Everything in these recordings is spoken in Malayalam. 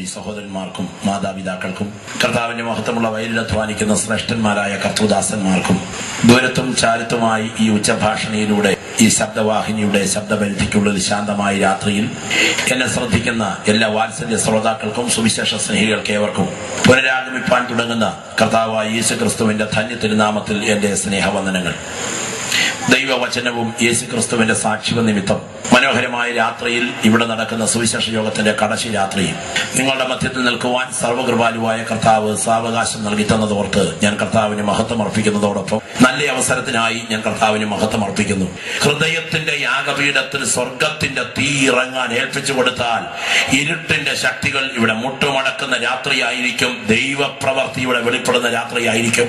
സഹോദരി സഹോദരന്മാർക്കും മാതാപിതാക്കൾക്കും കർത്താവിന്റെ മഹത്വമുള്ള വയലിൽ അധ്വാനിക്കുന്ന ശ്രേഷ്ഠന്മാരായ കർത്തൃദാസന്മാർക്കും ദൂരത്തും ചാരത്തുമായി ഈ ഉച്ചഭാഷണിയിലൂടെ ഈ ശബ്ദവാഹിനിയുടെ ശബ്ദപരിധിക്കുള്ളിൽ ശാന്തമായ രാത്രിയിൽ എന്നെ ശ്രദ്ധിക്കുന്ന എല്ലാ വാത്സല്യ ശ്രോതാക്കൾക്കും സുവിശേഷ സ്നേഹികൾക്ക് ഏവർക്കും പുനരാഗമിപ്പാൻ തുടങ്ങുന്ന കർത്താവായ യേശു ക്രിസ്തുവിന്റെ ധന്യ തിരുനാമത്തിൽ എന്റെ സ്നേഹവന്ദനങ്ങൾ ദൈവവചനവും യേശു ക്രിസ്തുവിന്റെ സാക്ഷിക നിമിത്തം മനോഹരമായ രാത്രിയിൽ ഇവിടെ നടക്കുന്ന സുവിശേഷ യോഗത്തിന്റെ കടശി രാത്രി നിങ്ങളുടെ മധ്യത്തിൽ നിൽക്കുവാൻ സർവകൃപാലുവായ കർത്താവ് സാവകാശം നൽകി തന്നതോർത്ത് ഞാൻ കർത്താവിന് മഹത്വം അർപ്പിക്കുന്നതോടൊപ്പം നല്ല അവസരത്തിനായി ഞാൻ കർത്താവിന് മഹത്വം അർപ്പിക്കുന്നു ഹൃദയത്തിന്റെ യാഗപീഠത്തിൽ സ്വർഗത്തിന്റെ തീ ഇറങ്ങാൻ ഏൽപ്പിച്ചു കൊടുത്താൽ ഇരുട്ടിന്റെ ശക്തികൾ ഇവിടെ മുട്ടുമടക്കുന്ന രാത്രിയായിരിക്കും ദൈവപ്രവർത്തി ഇവിടെ വെളിപ്പെടുന്ന രാത്രിയായിരിക്കും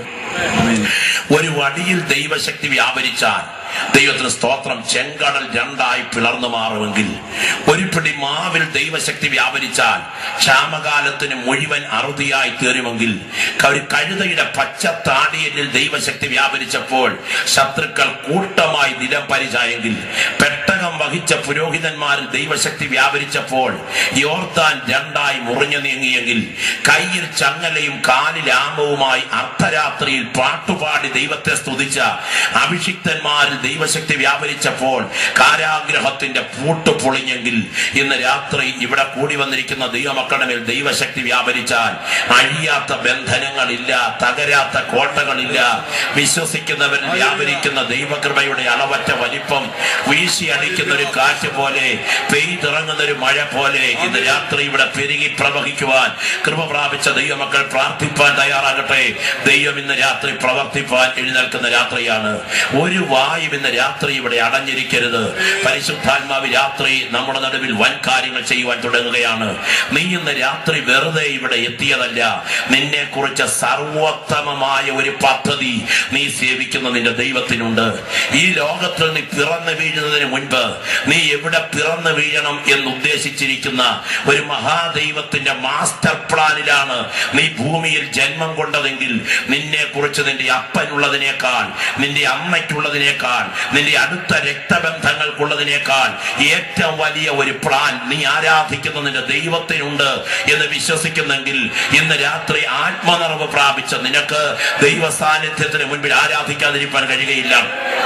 ഒരു വടിയിൽ ദൈവശക്തി വ്യാപരിച്ചാൽ ദൈവത്തിന് സ്തോത്രം ചെങ്കടൽ രണ്ടായി പിളർന്നു മാറുമെങ്കിൽ ഒരു പിടി മാവിൽ ദൈവശക്തി വ്യാപരിച്ചാൽ ക്ഷാമകാലത്തിന് മുഴുവൻ അറുതിയായി തീരുമെങ്കിൽ ഒരു കഴുതയുടെ പച്ച താടിയലിൽ ദൈവശക്തി വ്യാപരിച്ചപ്പോൾ ശത്രുക്കൾ കൂട്ടമായി നിലം പരിചായെങ്കിൽ പെട്ടകം വഹിച്ച പുരോഹിതന്മാരിൽ ദൈവശക്തി വ്യാപരിച്ചപ്പോൾ യോർത്താൻ രണ്ടായി മുറിഞ്ഞു നീങ്ങിയെങ്കിൽ കയ്യിൽ ചങ്ങലയും കാലിൽ ആമവുമായി അർദ്ധരാത്രിയിൽ പാട്ടുപാടി ദൈവത്തെ സ്തുതിച്ച അഭിഷിക്തന്മാരിൽ ദൈവശക്തി വ്യാപരിച്ചപ്പോൾ കാരാഗ്രഹത്തിന്റെ പൂട്ട് പൊളിഞ്ഞെങ്കിൽ ഇന്ന് രാത്രി ഇവിടെ കൂടി വന്നിരിക്കുന്ന ദൈവമക്കളുടെ മേൽ ദൈവശക്തി വ്യാപരിച്ചാൽ അഴിയാത്ത ബന്ധനങ്ങളില്ല തകരാത്ത കോട്ടകളില്ല വിശ്വസിക്കുന്നവരിൽ വ്യാപരിക്കുന്ന ദൈവകൃപയുടെ അളവറ്റ വലിപ്പം വീശി അടിക്കുന്ന ഒരു കാറ്റ് പോലെ പെയ്തിറങ്ങുന്ന ഒരു മഴ പോലെ ഇന്ന് രാത്രി ഇവിടെ പെരുകി പ്രവഹിക്കുവാൻ കൃപ പ്രാപിച്ച ദൈവമക്കൾ പ്രാർത്ഥിപ്പാൻ തയ്യാറാകട്ടെ ദൈവം ഇന്ന് രാത്രി പ്രവർത്തിപ്പാൻ എഴുന്നേൽക്കുന്ന രാത്രിയാണ് ഒരു വായും ഇന്ന് രാത്രി ഇവിടെ അടഞ്ഞിരിക്കരുത് പരിശുദ്ധാത്മാവ് രാത്രി നമ്മുടെ നടുവിൽ വൻ കാര്യങ്ങൾ ചെയ്യുവാൻ തുടങ്ങുകയാണ് നീ ഇന്ന് രാത്രി വെറുതെ ഇവിടെ എത്തിയതല്ല നിന്നെ കുറിച്ച് സർവോത്തമമായ ഒരു പദ്ധതി നീ സേവിക്കുന്ന നിന്റെ ദൈവത്തിനുണ്ട് ഈ ലോകത്തിൽ നീ പിറന്നു വീഴുന്നതിന് മുൻപ് നീ എവിടെ പിറന്നു വീഴണം എന്ന് ഉദ്ദേശിച്ചിരിക്കുന്ന ഒരു മഹാദൈവത്തിന്റെ മാസ്റ്റർ പ്ലാനിലാണ് നീ ഭൂമിയിൽ ജന്മം കൊണ്ടതെങ്കിൽ നിന്നെ കുറിച്ച് നിന്റെ അപ്പനുള്ളതിനേക്കാൾ നിന്റെ അമ്മയ്ക്കുള്ളതിനേക്കാൾ നിന്റെ അടുത്ത രക്തബന്ധങ്ങൾക്കുള്ളതിനേക്കാൾ ഏറ്റവും വലിയ ഒരു പ്ലാൻ നീ ആരാധിക്കുന്ന നിന്റെ ദൈവത്തിനുണ്ട് എന്ന് വിശ്വസിക്കുന്നെങ്കിൽ ഇന്ന് രാത്രി ആത്മനിറവ് പ്രാപിച്ച നിനക്ക് ദൈവ സാന്നിധ്യത്തിന് മുൻപിൽ ആരാധിക്കാതിരിക്കാൻ കഴിയുകയില്ല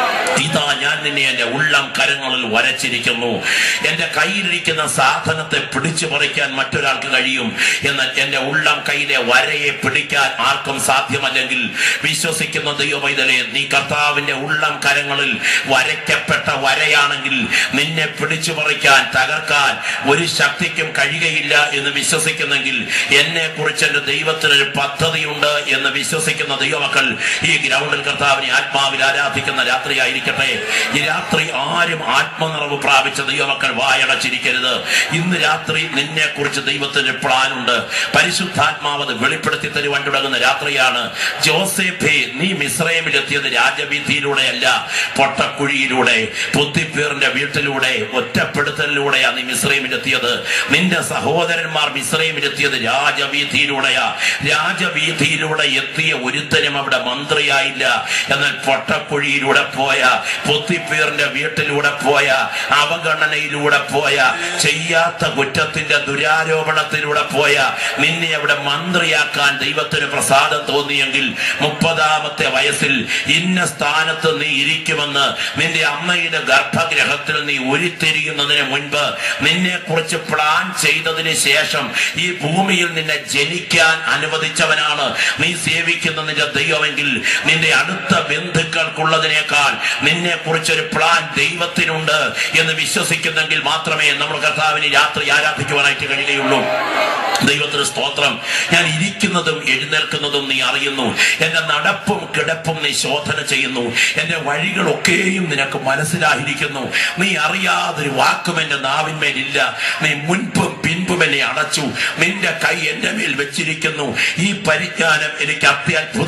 ഇതാ ഞാൻ നിന്നെ എന്റെ ഉള്ളം കരങ്ങളിൽ വരച്ചിരിക്കുന്നു എന്റെ കയ്യിലിരിക്കുന്ന സാധനത്തെ പിടിച്ചു പറിക്കാൻ മറ്റൊരാൾക്ക് കഴിയും എന്നാൽ എന്റെ ഉള്ളം കയ്യിലെ വരയെ പിടിക്കാൻ ആർക്കും സാധ്യമല്ലെങ്കിൽ വിശ്വസിക്കുന്ന ദൈവമൈതലെ നീ കർത്താവിന്റെ ഉള്ളം കരങ്ങളിൽ വരയ്ക്കപ്പെട്ട വരയാണെങ്കിൽ നിന്നെ പിടിച്ചു പറിക്കാൻ തകർക്കാൻ ഒരു ശക്തിക്കും കഴിയുകയില്ല എന്ന് വിശ്വസിക്കുന്നെങ്കിൽ എന്നെ കുറിച്ച് എന്റെ ദൈവത്തിനൊരു പദ്ധതിയുണ്ട് എന്ന് വിശ്വസിക്കുന്ന ദൈവമക്കൾ ഈ ഗ്രൗണ്ടിൽ കർത്താവിനെ ആത്മാവിൽ ആരാധിക്കുന്ന രാത്രിയായിരിക്കട്ടെ ഈ രാത്രി ആരും ആത്മനിറവ് പ്രാപിച്ച ദൈവമക്കൾ വായടച്ചിരിക്കരുത് ഇന്ന് രാത്രി നിന്നെ കുറിച്ച് ദൈവത്തിന് പ്ലാൻ ഉണ്ട് പരിശുദ്ധാത്മാവ് അത് വെളിപ്പെടുത്തി തരുവാൻ തുടങ്ങുന്ന രാത്രിയാണ് ജോസേഫേ നീ മിശ്രയമിൽ എത്തിയത് രാജവീതിയിലൂടെയല്ല പൊട്ടക്കുഴിയിലൂടെ പുത്തിപ്പേറിന്റെ വീട്ടിലൂടെ ഒറ്റപ്പെടുത്തലിലൂടെയാ നീ മിശ്രയമിൽ എത്തിയത് നിന്റെ സഹോദരന്മാർ മിശ്രയമിൽ എത്തിയത് രാജവീതിയിലൂടെയാ രാജവീതിയിലൂടെ എത്തിയ ഒരുത്തനും അവിടെ മന്ത്രിയായില്ല എന്നാൽ പൊട്ടക്കുഴിയിലൂടെ പോയ പുത്തിപ്പേറിന്റെ വീട്ടിലൂടെ പോയ അവഗണനയിലൂടെ പോയ ചെയ്യാത്ത കുറ്റത്തിന്റെ ദുരാരോപണത്തിലൂടെ പോയ നിന്നെ അവിടെ മന്ത്രിയാക്കാൻ ദൈവത്തിന് പ്രസാദം തോന്നിയെങ്കിൽ മുപ്പതാമത്തെ വയസ്സിൽ ഇന്ന സ്ഥാനത്ത് നീ ഇരിക്കുമെന്ന് നിന്റെ അമ്മയുടെ ഗർഭഗ്രഹത്തിൽ നീ ഉരുത്തിരിയുന്നതിന് മുൻപ് നിന്നെ കുറിച്ച് പ്ലാൻ ചെയ്തതിന് ശേഷം ഈ ഭൂമിയിൽ നിന്നെ ജനിക്കാൻ അനുവദിച്ചവനാണ് നീ സേവിക്കുന്ന നിന്റെ ദൈവമെങ്കിൽ നിന്റെ അടുത്ത ബന്ധുക്കൾക്കുള്ളതിനേക്കാൾ നിന്നെ കുറിച്ചൊരു പ്ലാൻ ദൈവത്തിനുണ്ട് എന്ന് വിശ്വസിക്കുന്നെങ്കിൽ മാത്രമേ നമ്മൾ കർത്താവിനെ രാത്രി ആരാധിക്കുവാനായിട്ട് കഴിയുകയുള്ളൂ ദൈവത്തിന് സ്തോത്രം ഞാൻ ഇരിക്കുന്നതും എഴുന്നേൽക്കുന്നതും നീ അറിയുന്നു എന്റെ നടപ്പും കിടപ്പും നീ ശോധന ചെയ്യുന്നു എന്റെ വഴികളൊക്കെയും നിനക്ക് മനസ്സിലായിരിക്കുന്നു നീ അറിയാതൊരു വാക്കും എന്റെ നാവിന്മേലില്ല നീ മുൻപും പിൻപും എന്നെ അടച്ചു നിന്റെ കൈ എന്റെ മേൽ വെച്ചിരിക്കുന്നു ഈ പരിജ്ഞാനം എനിക്ക്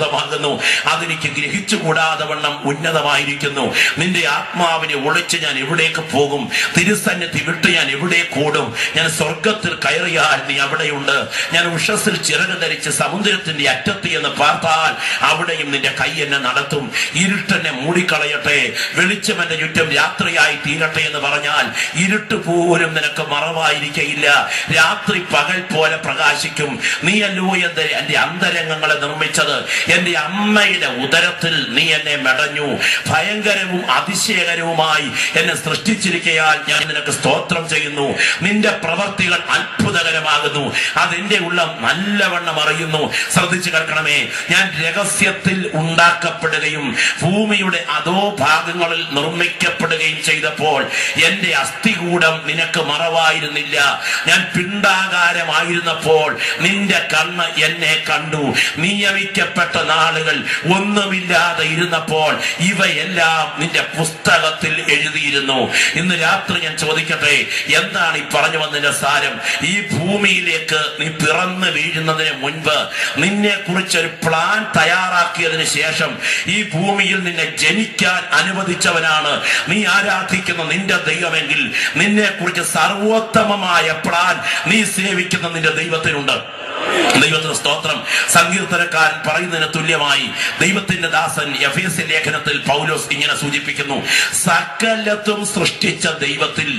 അത്യത്ഭുതമാകുന്നു അതെനിക്ക് ഗ്രഹിച്ചുകൂടാതെ വണ്ണം ഉന്നതമായിരിക്കുന്നു നിന്റെ ആത്മാവിനെ ഒളിച്ച് ഞാൻ എവിടെ എവിടേക്ക് പോകും തിരുസന്നിധി വിട്ട് ഞാൻ എവിടെ കൂടും ഞാൻ സ്വർഗത്തിൽ കയറിയാൽ നീ അവിടെയുണ്ട് ഞാൻ ഉഷസ്സിൽ ചിറക് ധരിച്ച് സമുദ്രത്തിന്റെ അറ്റത്ത് എന്ന് പാർത്താൽ അവിടെയും നിന്റെ കൈ എന്നെ നടത്തും ഇരുട്ടെന്നെ മൂടിക്കളയട്ടെ വെളിച്ചം എന്റെ ചുറ്റും രാത്രിയായി തീരട്ടെ എന്ന് പറഞ്ഞാൽ ഇരുട്ട് പോലും നിനക്ക് മറവായിരിക്കയില്ല രാത്രി പകൽ പോലെ പ്രകാശിക്കും നീയല്ലോ എന്റെ എന്റെ അന്തരംഗങ്ങളെ നിർമ്മിച്ചത് എന്റെ അമ്മയുടെ ഉദരത്തിൽ നീ എന്നെ മെടഞ്ഞു ഭയങ്കരവും അതിശയകരവുമായി എന്നെ സൃഷ്ടിച്ചിരിക്കയാൽ ഞാൻ നിനക്ക് സ്തോത്രം ചെയ്യുന്നു നിന്റെ പ്രവർത്തികൾ അത്ഭുതകരമാകുന്നു അതെന്റെ ഉള്ളം നല്ലവണ്ണം അറിയുന്നു ശ്രദ്ധിച്ചു കേൾക്കണമേ ഞാൻ രഹസ്യത്തിൽ ഉണ്ടാക്കപ്പെടുകയും ഭൂമിയുടെ അതോ ഭാഗങ്ങളിൽ നിർമ്മിക്കപ്പെടുകയും ചെയ്തപ്പോൾ എന്റെ അസ്ഥികൂടം നിനക്ക് മറവായിരുന്നില്ല ഞാൻ പിണ്ടാകാരമായിരുന്നപ്പോൾ നിന്റെ കണ്ണ് എന്നെ കണ്ടു നിയമിക്കപ്പെട്ട നാളുകൾ ഒന്നുമില്ലാതെ ഇരുന്നപ്പോൾ ഇവയെല്ലാം നിന്റെ പുസ്തകത്തിൽ എഴുതിയിരുന്നു ഇന്ന് രാത്രി ഞാൻ ചോദിക്കട്ടെ എന്താണ് ഈ പറഞ്ഞു വന്നതിന്റെ സാരം ഈ ഭൂമിയിലേക്ക് നീ പിറന്നു വീഴുന്നതിന് മുൻപ് നിന്നെ കുറിച്ച് ഒരു പ്ലാൻ തയ്യാറാക്കിയതിന് ശേഷം ഈ ഭൂമിയിൽ നിന്നെ ജനിക്കാൻ അനുവദിച്ചവനാണ് നീ ആരാധിക്കുന്ന നിന്റെ ദൈവമെങ്കിൽ നിന്നെ കുറിച്ച് സർവോത്തമമായ പ്ലാൻ നീ സേവിക്കുന്ന നിന്റെ ദൈവത്തിനുണ്ട് ദൈവത്തിന് സ്തോത്രം സങ്കീർത്തനക്കാരൻ പറയുന്നതിന് തുല്യമായി ദൈവത്തിന്റെ ദാസൻ എഫേസ് ലേഖനത്തിൽ പൗലോസ് ഇങ്ങനെ സൂചിപ്പിക്കുന്നു സകലത്തും സൃഷ്ടിച്ച ദൈവത്തിൽ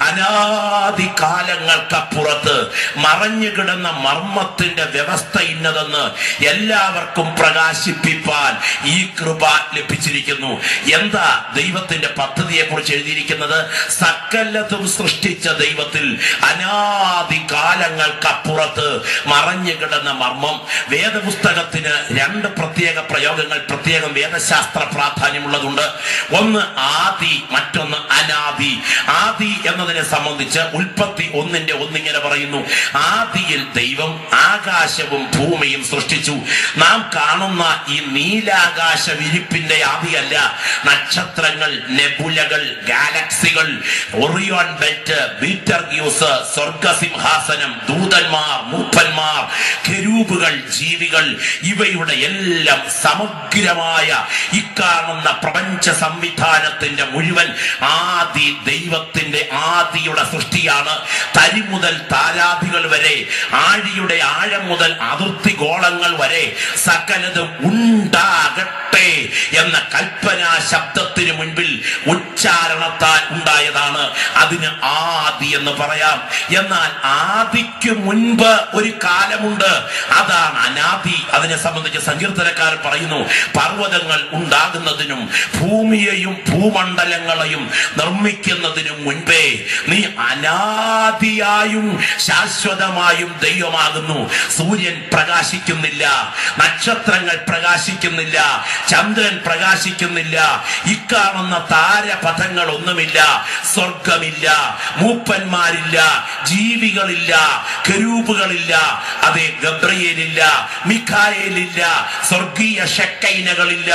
അനാദി കാലങ്ങൾക്കപ്പുറത്ത് മറഞ്ഞു കിടന്ന മർമ്മത്തിന്റെ വ്യവസ്ഥ ഇന്നതെന്ന് എല്ലാവർക്കും പ്രകാശിപ്പിപ്പാൻ ഈ കൃപ ലഭിച്ചിരിക്കുന്നു എന്താ ദൈവത്തിന്റെ പദ്ധതിയെ കുറിച്ച് എഴുതിയിരിക്കുന്നത് സകലത്തും സൃഷ്ടിച്ച ദൈവത്തിൽ അനാദി കാലങ്ങൾക്കപ്പുറത്ത് മറഞ്ഞു കിടന്ന മർമ്മം വേദപുസ്തകത്തിന് രണ്ട് പ്രത്യേക പ്രയോഗങ്ങൾ പ്രത്യേകം വേദശാസ്ത്ര പ്രാധാന്യമുള്ളതുണ്ട് ഒന്ന് ആദി മറ്റൊന്ന് അനാദി ആദി എന്നതിനെ സംബന്ധിച്ച് ഉൽപ്പത്തി ഒന്നിന്റെ ഒന്നിങ്ങനെ പറയുന്നു ആദിയിൽ ദൈവം ആകാശവും ഭൂമിയും സൃഷ്ടിച്ചു നാം കാണുന്ന ഈ നീലാകാശ വിരിപ്പിന്റെ ആദിയല്ല നക്ഷത്രങ്ങൾ നെബുലകൾ ഗാലക്സികൾ ഒറിയോൺ ബെൽറ്റ് ബീറ്റർഗ്യൂസ് സ്വർഗസിംഹാസനം ദൂതന്മാർ മൂപ്പന്മാർ കെരൂബുകൾ ജീവികൾ ഇവയുടെ എല്ലാം സമഗ്രമായ ഇക്കാണുന്ന പ്രപഞ്ച സംവിധാനത്തിന്റെ മുഴുവൻ ആദി ദൈവത്തിന്റെ ആദിയുടെ സൃഷ്ടിയാണ് തരി മുതൽ താരാദികൾ വരെ ആഴിയുടെ ആഴം മുതൽ അതിർത്തി ഗോളങ്ങൾ വരെ സകലതും ഉണ്ടാകട്ടെ എന്ന കൽപ്പനാ ശബ്ദത്തിന് മുൻപിൽ ഉച്ചാരണത്താൽ ഉണ്ടായതാണ് അതിന് ആദി എന്ന് പറയാം എന്നാൽ ആദിക്ക് മുൻപ് ഒരു കാലമുണ്ട് അതാണ് അനാദി അതിനെ സംബന്ധിച്ച് സങ്കീർത്തനക്കാരൻ പറയുന്നു പർവ്വതങ്ങൾ ഉണ്ടാകുന്നതിനും ഭൂമിയെയും ഭൂമണ്ഡലങ്ങളെയും നിർമ്മിക്കുന്നതിനും മുൻപേ നീ അനാദിയായും ശാശ്വതമായും ദൈവമാകുന്നു സൂര്യൻ പ്രകാശിക്കുന്നില്ല നക്ഷത്രങ്ങൾ പ്രകാശിക്കുന്നില്ല ചന്ദ്രൻ പ്രകാശിക്കുന്നില്ല ഇക്കാണുന്ന താരപഥങ്ങൾ ഒന്നുമില്ല സ്വർഗമില്ല മൂപ്പന്മാരില്ല ജീവികളില്ല കരൂപുകളില്ല അതെ ഗബ്രയേലില്ല മിഖായേലില്ല സ്വർഗീയ ഷക്കൈനകളില്ല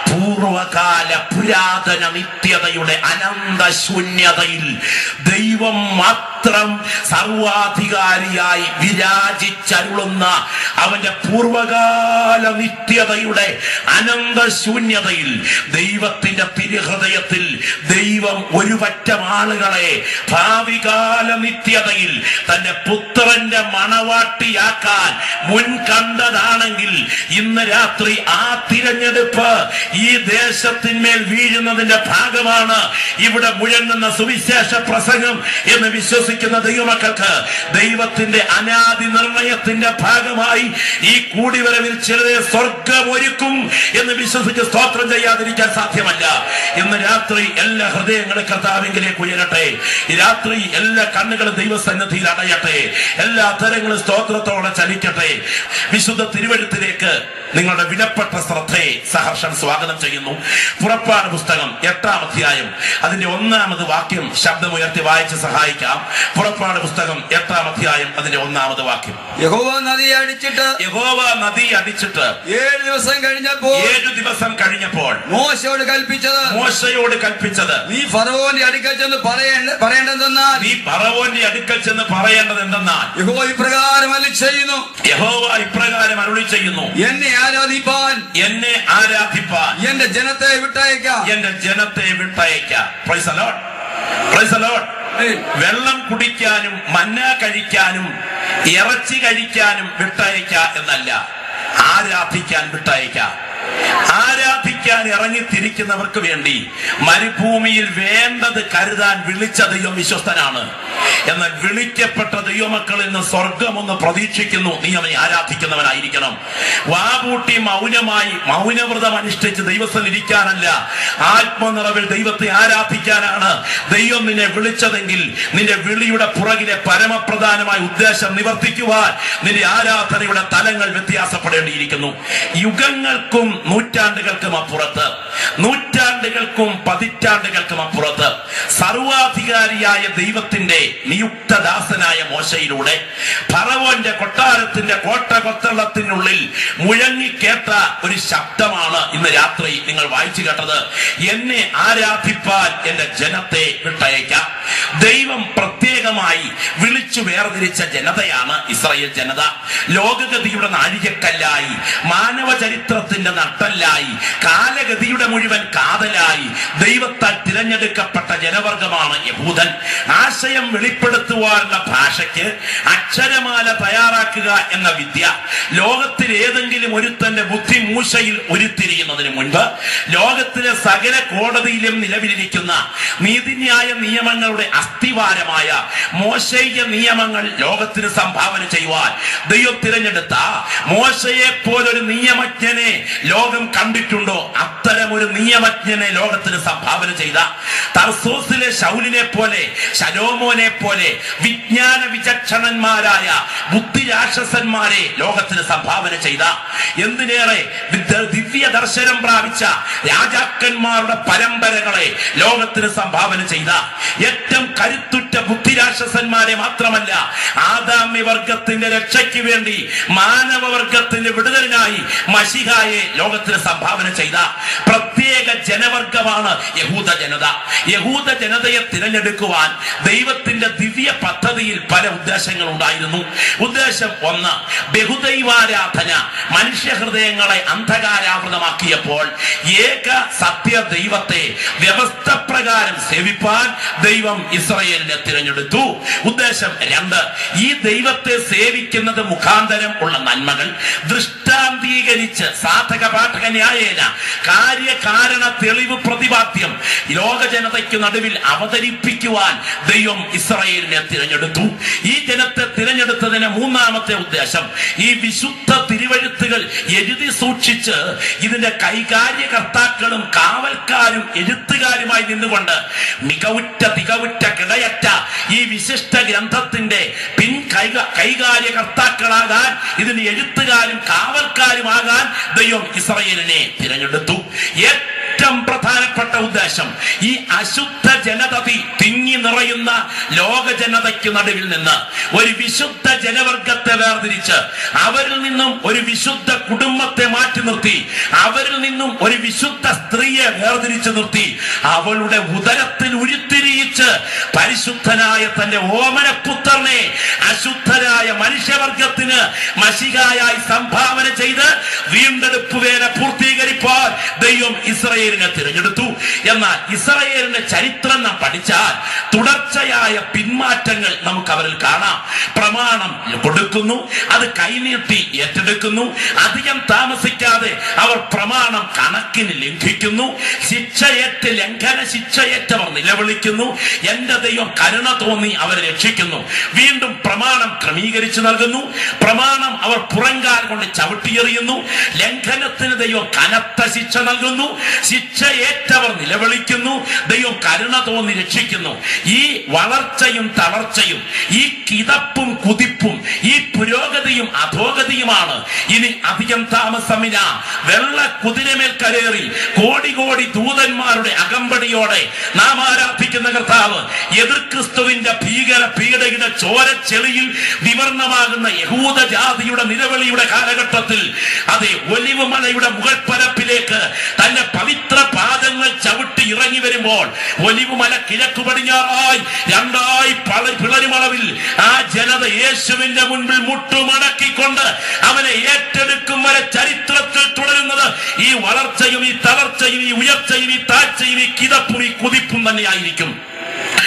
പൂർവകാല പുരാതന നിത്യതയുടെ അനന്ത ശൂന്യതയിൽ ദൈവം മാത്രം സർവാധികാരിയായി വിരാജിച്ചരുളുന്ന അവന്റെ പൂർവകാല നിത്യതയുടെ അനന്ത ശൂന്യതയിൽ ദൈവത്തിന്റെ തിരുഹൃദയത്തിൽ ദൈവം ഒരു പറ്റം ആളുകളെ ഭാവികാല നിത്യതയിൽ തന്റെ പുത്രന്റെ മണവാട്ടിയാക്കാൻ മുൻ കണ്ടതാണെങ്കിൽ ഇന്ന് രാത്രി ആ തിരഞ്ഞെടുപ്പ് ഈ ദേശത്തിന്മേൽ വീഴുന്നതിന്റെ ഭാഗമാണ് ഇവിടെ മുഴങ്ങുന്ന സുവിശേഷ പ്രസംഗം എന്ന് വിശ്വസിക്കുന്ന ദൈവമക്കൾക്ക് ദൈവത്തിന്റെ അനാദി നിർണയത്തിന്റെ ഭാഗമായി ഈ കൂടിവരവിൽ ചിലരെ സ്വർഗം ഒരുക്കും എന്ന് വിശ്വസിച്ച് സ്തോത്രം ചെയ്യാതിരിക്കാൻ സാധ്യമല്ല ഇന്ന് രാത്രി എല്ലാ ഹൃദയങ്ങളും കർത്താവിങ്കിലേക്ക് ഉയരട്ടെ ഈ രാത്രി എല്ലാ കണ്ണുകളും ദൈവസന്നിധിയിൽ അടയട്ടെ എല്ലാ തരങ്ങളും സ്തോത്രത്തോടെ ചലിക്കട്ടെ വിശുദ്ധ തിരുവഴുത്തിലേക്ക് നിങ്ങളുടെ വിലപ്പെട്ട ശ്രദ്ധയെ സഹർഷം സ്വാഗതം ചെയ്യുന്നു പുറപ്പാട് പുസ്തകം എട്ടാം അധ്യായം അതിന്റെ ഒന്നാമത് വാക്യം ശബ്ദമുയർത്തി വായിച്ച് സഹായിക്കാം പുറപ്പാട് പുസ്തകം എട്ടാം അധ്യായം അതിന്റെ ഒന്നാമത് വാക്യം യഹോവ നദിയെ അടിച്ചിട്ട് യഹോവ നദി അടിച്ചിട്ട് ഏഴ് ദിവസം കഴിഞ്ഞപ്പോൾ ഏഴു ദിവസം കഴിഞ്ഞപ്പോൾ മോശയോട് കൽപ്പിച്ചത് മോശയോട് കൽപ്പിച്ചത് നീ ഫറവോന്റെ അടുക്കൽ ചെന്ന് പറയേണ്ട പറയേണ്ടതെന്നാൽ നീ പറവോന്റെ അടുക്കൽ ചെന്ന് പറയേണ്ടത് എന്തെന്നാൽ യഹോവ ഇപ്രകാരം അല്ലി ചെയ്യുന്നു യഹോവ ഇപ്രകാരം അരുളി ചെയ്യുന്നു എന്നെ ആരാധിപ്പാൻ എന്നെ ആരാധിപ്പാൻ എന്റെ ജനത്തെ വിട്ടയക്കാം എന്റെ ജനത്തെ വിട്ടയക്കാം Praise the Lord. Praise the Lord. വെള്ളം കുടിക്കാനും മന്ന കഴിക്കാനും ഇറച്ചി കഴിക്കാനും വിട്ടയക്ക എന്നല്ല ആരാധിക്കാൻ വിട്ടയക്ക ആരാധിക്കാൻ ഇറങ്ങി തിരിക്കുന്നവർക്ക് വേണ്ടി മരുഭൂമിയിൽ വേണ്ടത് കരുതാൻ വിളിച്ച ദൈവം വിശ്വസ്തനാണ് എന്നാൽ വിളിക്കപ്പെട്ട ദൈവമക്കളിൽ നിന്ന് സ്വർഗം ഒന്ന് പ്രതീക്ഷിക്കുന്നു നീ അവനെ ആരാധിക്കുന്നവനായിരിക്കണം വാപൂട്ടി മൗനമായി മൗനവ്രതം അനുഷ്ഠിച്ച് ദൈവത്തിൽ ഇരിക്കാനല്ല ആത്മനിറവിൽ ദൈവത്തെ ആരാധിക്കാനാണ് ദൈവം നിന്നെ വിളിച്ചതെങ്കിൽ നിന്റെ വിളിയുടെ പുറകിലെ പരമപ്രധാനമായ ഉദ്ദേശം നിവർത്തിക്കുവാൻ നിന്റെ ആരാധനയുടെ തലങ്ങൾ വ്യത്യാസപ്പെടേണ്ടിയിരിക്കുന്നു യുഗങ്ങൾക്കും നൂറ്റാണ്ടുകൾക്കും അപ്പുറത്ത് നൂറ്റാണ്ടുകൾക്കും പതിറ്റാണ്ടുകൾക്കും അപ്പുറത്ത് സർവാധികാരിയായ ദൈവത്തിന്റെ നിയുക്തദാസനായ മോശയിലൂടെ ഫറവോന്റെ കൊട്ടാരത്തിന്റെ കോട്ട കൊത്തളത്തിനുള്ളിൽ മുഴങ്ങിക്കേട്ട ഒരു ശബ്ദമാണ് ഇന്ന് രാത്രി നിങ്ങൾ വായിച്ചു കേട്ടത് എന്നെ ആരാധിപ്പാൻ എന്റെ ജനത്തെ വിട്ടയക്കാം ദൈവം പ്രത്യേകമായി വിളിച്ചു വേർതിരിച്ച ജനതയാണ് ഇസ്രായേൽ ജനത ലോകഗതിയുടെ നാഴികക്കല്ലായി മാനവ ചരിത്രത്തിന്റെ നട്ടല്ലായി കാലഗതിയുടെ മുഴുവൻ കാതലായി ദൈവത്താൽ തിരഞ്ഞെടുക്കപ്പെട്ട ജനവർഗമാണ് യഹൂദൻ ആശയം വെളിപ്പെടുത്തുവാനുള്ള ഭാഷയ്ക്ക് അക്ഷരമാല തയ്യാറാക്കുക എന്ന വിദ്യ ലോകത്തിൽ ഏതെങ്കിലും ഒരുത്തന്റെ ബുദ്ധി മൂശയിൽ ഉരുത്തിരിയുന്നതിന് മുൻപ് ലോകത്തിലെ സകല കോടതിയിലും നിലവിലിരിക്കുന്ന നീതിന്യായ നിയമങ്ങളുടെ അസ്ഥിവാരമായ മോശയ്യ നിയമങ്ങൾ ലോകത്തിന് സംഭാവന ചെയ്യുവാൻ ദൈവം തിരഞ്ഞെടുത്ത മോശയെ പോലൊരു നിയമജ്ഞനെ ലോകം കണ്ടിട്ടുണ്ടോ അത്തരം ഒരു നിയമജ്ഞനെ ലോകത്തിന് സംഭാവന ചെയ്ത തർസോസിലെ ശൗലിനെ പോലെ ശലോമോനെ പോലെ വിജ്ഞാന വിചക്ഷണന്മാരായ ബുദ്ധിരാക്ഷസന്മാരെ ലോകത്തിന് സംഭാവന ചെയ്ത എന്തിനേറെ വിദ്യ- ദിവ്യ ദർശനം പ്രാപിച്ച രാജാക്കന്മാരുടെ പരമ്പരകളെ ലോകത്തിന് സംഭാവന ചെയ്ത ഏറ്റവും കരുത്തുറ്റ ബുദ്ധിരാക്ഷസന്മാരെ മാത്രമല്ല ആദാമ്യ വർഗത്തിന്റെ രക്ഷയ്ക്ക് വേണ്ടി മാനവവർഗത്തിന്റെ വിടുതലിനായി മഷിഹായെ ലോകത്തിന് സംഭാവന ചെയ്ത പ്രത്യേക ജനവർഗമാണ് യഹൂദ ജനത യഹൂദ ജനതയെ തിരഞ്ഞെടുക്കുവാൻ ദൈവത്തിന്റെ ദിവ്യ പദ്ധതിയിൽ പല ഉദ്ദേശങ്ങൾ ഉണ്ടായിരുന്നു ഉദ്ദേശം ഒന്ന് ബഹുദൈവാരാധന മനുഷ്യ ഹൃദയങ്ങളെ അന്ധകാരാവൃതമാക്കിയപ്പോൾ ഏക സത്യ ദൈവത്തെ വ്യവസ്ഥ പ്രകാരം സേവിപ്പാൻ ദൈവം ഇസ്രയേലിനെ തിരഞ്ഞെടുത്തു ഉദ്ദേശം രണ്ട് ഈ ദൈവത്തെ സേവിക്കുന്നത് മുഖാന്തരം ഉള്ള നന്മകൾ ദൃഷ്ടാന്തീകരിച്ച് സാധക പാഠക ന്യായേന കാര്യകാരണ തെളിവ് പ്രതിപാദ്യം ലോക ജനതയ്ക്ക് നടുവിൽ അവതരിപ്പിക്കുവാൻ ദൈവം ഇസ്രായേലിനെ തിരഞ്ഞെടുത്തു ഈ ജനത്തെ തിരഞ്ഞെടുത്തതിന് മൂന്നാമത്തെ ഉദ്ദേശം ഈ വിശുദ്ധ തിരുവഴുത്തുകൾ എഴുതി സൂക്ഷിച്ച് ഇതിന്റെ കൈകാര്യകർത്താക്കളും കാവൽക്കാരും എഴുത്തുകാരുമായി നിന്നുകൊണ്ട് മികവുറ്റ തികവുറ്റ കിടയറ്റ ഈ വിശിഷ്ട ഗ്രന്ഥത്തിന്റെ പിൻ കൈക കൈകാര്യകർത്താക്കളാകാൻ ഇതിന്റെ എഴുത്തുകാരും കാവൽക്കാരുമാകാൻ ദൈവം ഇസ്രയേലിനെ തിരഞ്ഞെടുത്തു ഏറ്റവും പ്രധാനപ്പെട്ട ഉദ്ദേശം ഈ അശുദ്ധ ജനതതി തിങ്ങി നിറയുന്ന ലോക ജനതയ്ക്ക് നടുവിൽ നിന്ന് ഒരു വിശുദ്ധ ജനവർഗത്തെ വേർതിരിച്ച് അവരിൽ നിന്നും ഒരു വിശുദ്ധ കുടുംബത്തെ മാറ്റി നിർത്തി അവരിൽ നിന്നും ഒരു വിശുദ്ധ സ്ത്രീയെ വേർതിരിച്ചു നിർത്തി അവളുടെ ഉദരത്തിൽ ഉരുത്തിരിയിച്ച് പരിശുദ്ധനായ തന്റെ ഓമനപുത്രനെ അശുദ്ധരായ മനുഷ്യവർഗത്തിന് മഷികായായി സംഭാവന ചെയ്ത് വീണ്ടെടുപ്പ് വേല പൂർത്തീകരിപ്പാൻ ദൈവം ഇസ്രയേലിനെ തിരഞ്ഞെടുത്തു എന്നാൽ ഇസ്രയേലിന്റെ ചരിത്രം നാം പഠിച്ചാൽ തുടർച്ചയായ പിന്മാറ്റങ്ങൾ നമുക്ക് അവരിൽ കാണാം പ്രമാണം കൊടുക്കുന്നു അത് കൈനീട്ടി ഏറ്റെടുക്കുന്നു അധികം താമസിക്കാതെ അവർ പ്രമാണം കണക്കിന് ലംഘിക്കുന്നു ശിക്ഷയേറ്റ് ലംഘന ശിക്ഷയേറ്റവർ നിലവിളിക്കുന്നു എന്റെ ദൈവം കരുണ തോന്നി അവരെ രക്ഷിക്കുന്നു വീണ്ടും പ്രമാണം ക്രമീകരിച്ചു നൽകുന്നു പ്രമാണം അവർ പുറങ്കാൽ കൊണ്ട് ചവിട്ടിയെറിയുന്നു ലംഘനത്തിന് ദൈവം കനത്ത ശിക്ഷ നൽകുന്നു ശിക്ഷയേറ്റവർ നിലവിളിക്കുന്നു ദൈവം കരുണ തോന്നി രക്ഷിക്കുന്നു ഈ വളർച്ചയും തളർച്ചയും ഈ കിതപ്പും കുതിപ്പും ഈ പുരോഗതിയും അധോഗതിയുമാണ് ഇനി അധികം താമസമില്ല വെള്ള കുതിരമേൽ കരേറി കോടി കോടി ദൂതന്മാരുടെ അകമ്പടിയോടെ നാം ആരാധിക്കുന്ന കർത്താവ് എതിർ ക്രിസ്തുവിന്റെ ഭീകര പീഡയുടെ ചോരച്ചെളിയിൽ വിവർണമാകുന്ന യഹൂദ ജാതിയുടെ നിലവിളിയുടെ കാലഘട്ടത്തിൽ അതെ ഒലിവ് മലയുടെ മുകൾപ്പരപ്പിലേക്ക് തന്റെ പവിത്ര പാദങ്ങൾ ചവിട്ടി ഇറങ്ങി വരുമ്പോൾ ഒലിവ് മല കിഴക്കു പടിഞ്ഞാറായി രണ്ടായി പള- പിളരുമളവിൽ ആ ജനത യേശുവിന്റെ മുൻപിൽ മുട്ടുമടക്കിക്കൊണ്ട് അവനെ ഏറ്റെടുക്കും വരെ ചരിത്രത്തിൽ തുടരുന്നത് ഈ വളർച്ചയും ഈ തളർച്ചയും ഈ ഉയർച്ചയും ഈ താഴ്ചയും ഈ കിതപ്പും ഈ കുതിപ്പും തന്നെയായിരിക്കും